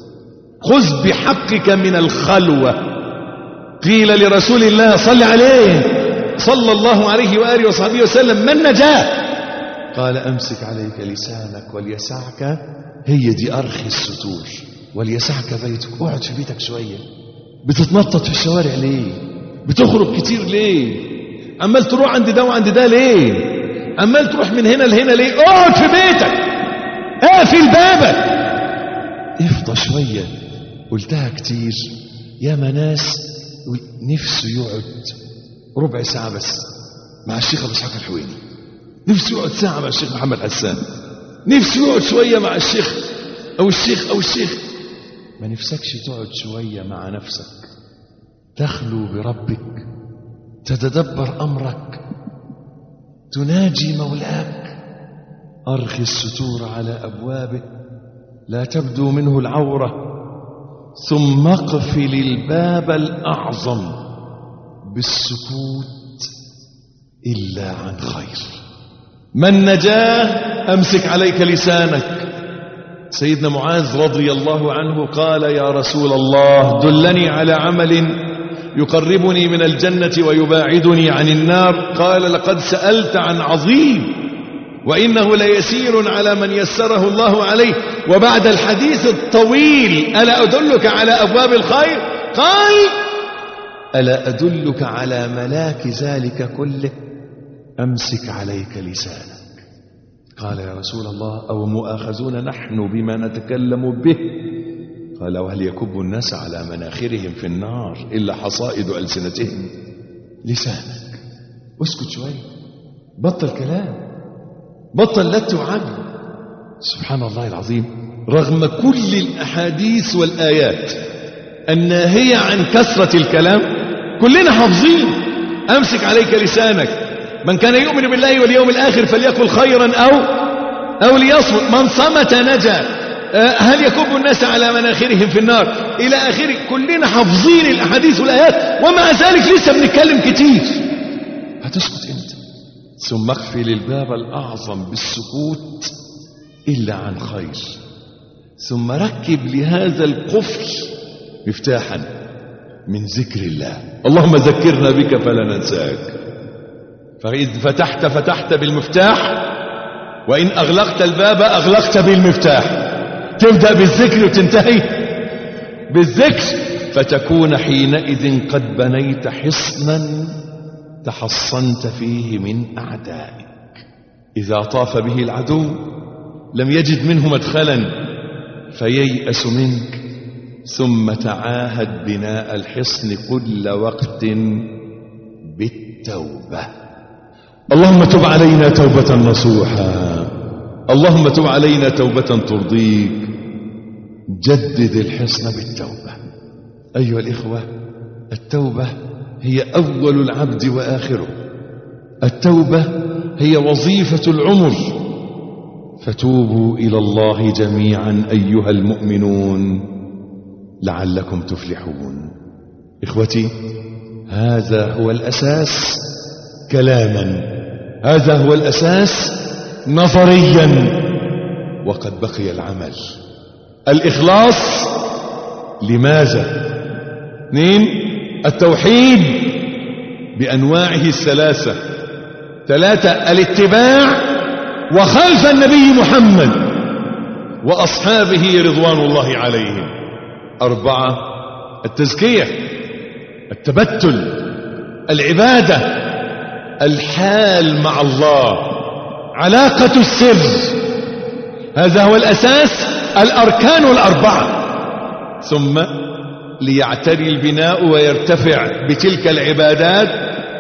خذ بحقك من الخلوة قيل لرسول الله صل عليه صلى الله عليه وآله وصحبه وسلم ما النجاة قال أمسك عليك لسانك وليسعك هي دي أرخي الستور وليسعك بيتك اقعد في بيتك شوية بتتنطط في الشوارع ليه بتخرج كتير ليه عمال تروح عند ده وعند ده ليه عمال تروح من هنا لهنا ليه اقعد في بيتك اقفل بابك افضى شوية قلتها كتير يا ناس نفسه يقعد ربع ساعة بس مع الشيخ أبو إسحاق الحويني نفسه يقعد ساعة مع الشيخ محمد حسان نفسه يقعد شوية مع الشيخ أو الشيخ أو الشيخ ما نفسكش تقعد شوية مع نفسك تخلو بربك تتدبر أمرك تناجي مولاك أرخي الستور على أبوابه لا تبدو منه العورة ثم اقفل الباب الأعظم بالسكوت إلا عن خير من نجاه أمسك عليك لسانك سيدنا معاذ رضي الله عنه قال يا رسول الله دلني على عمل يقربني من الجنة ويباعدني عن النار قال لقد سألت عن عظيم وإنه ليسير على من يسره الله عليه وبعد الحديث الطويل ألا أدلك على أبواب الخير قال ألا أدلك على ملاك ذلك كله أمسك عليك لسانك قال يا رسول الله أو مؤاخذون نحن بما نتكلم به قال وهل يكب الناس على مناخرهم في النار إلا حصائد ألسنتهم لسانك اسكت شوية بطل كلام بطل لت وعجل سبحان الله العظيم رغم كل الأحاديث والآيات الناهية عن كثرة الكلام كلنا حافظين أمسك عليك لسانك من كان يؤمن بالله واليوم الآخر فليقل خيرا أو أو ليصمت من صمت نجا آه، هل يكب الناس على مناخرهم في النار إلى آخره كلنا حافظين الأحاديث والآيات ومع ذلك لسه بنتكلم كتير هتسكت انت ثم اقفل الباب الأعظم بالسكوت إلا عن خير ثم ركب لهذا القفل مفتاحا من ذكر الله اللهم ذكرنا بك فلا ننساك فإذ فتحت فتحت بالمفتاح وإن أغلقت الباب أغلقت بالمفتاح تبدأ بالذكر وتنتهي بالذكر فتكون حينئذ قد بنيت حصنا تحصنت فيه من أعدائك إذا طاف به العدو لم يجد منه مدخلا فييأس منك ثم تعاهد بناء الحصن كل وقت بالتوبة اللهم تب علينا توبة نصوحا اللهم تب علينا توبة ترضيك جدد الحصن بالتوبة أيها الإخوة التوبة هي أول العبد وآخره التوبة هي وظيفة العمر فتوبوا إلى الله جميعا أيها المؤمنون لعلكم تفلحون إخوتي هذا هو الأساس كلاما هذا هو الأساس نظريا وقد بقي العمل الإخلاص لماذا اثنين التوحيد بأنواعه الثلاثة ثلاثة الاتباع وخلف النبي محمد وأصحابه رضوان الله عليهم أربعة التزكية التبتل العبادة الحال مع الله علاقة السر هذا هو الأساس الأركان الأربعة ثم ليعتري البناء ويرتفع بتلك العبادات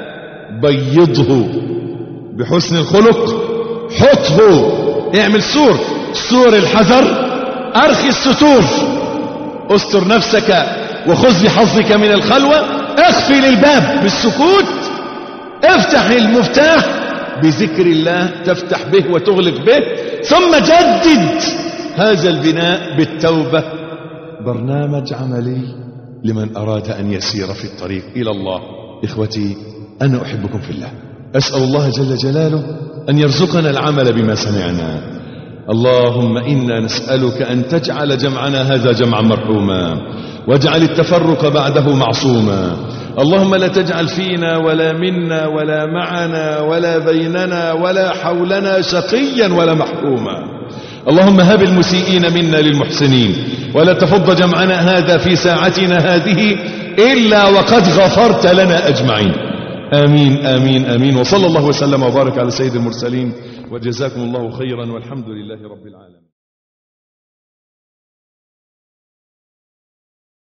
بيضه بحسن الخلق حطه اعمل سور سور الحذر ارخي الستور استر نفسك وخذ بحظك من الخلوة اخفل الباب بالسكوت افتح المفتاح بذكر الله تفتح به وتغلق به ثم جدد هذا البناء بالتوبة برنامج عملي لمن أراد أن يسير في الطريق إلى الله إخوتي أنا أحبكم في الله أسأل الله جل جلاله أن يرزقنا العمل بما سمعنا اللهم إنا نسألك أن تجعل جمعنا هذا جمعا مرحوما واجعل التفرق بعده معصوما اللهم لا تجعل فينا ولا منا ولا معنا ولا بيننا ولا حولنا شقيا ولا محروما اللهم هب المسيئين منا للمحسنين ولا تفض جمعنا هذا في ساعتنا هذه إلا وقد غفرت لنا أجمعين آمين آمين آمين وصلى الله وسلم وبارك على سيد المرسلين وجزاكم الله خيرا والحمد لله رب العالمين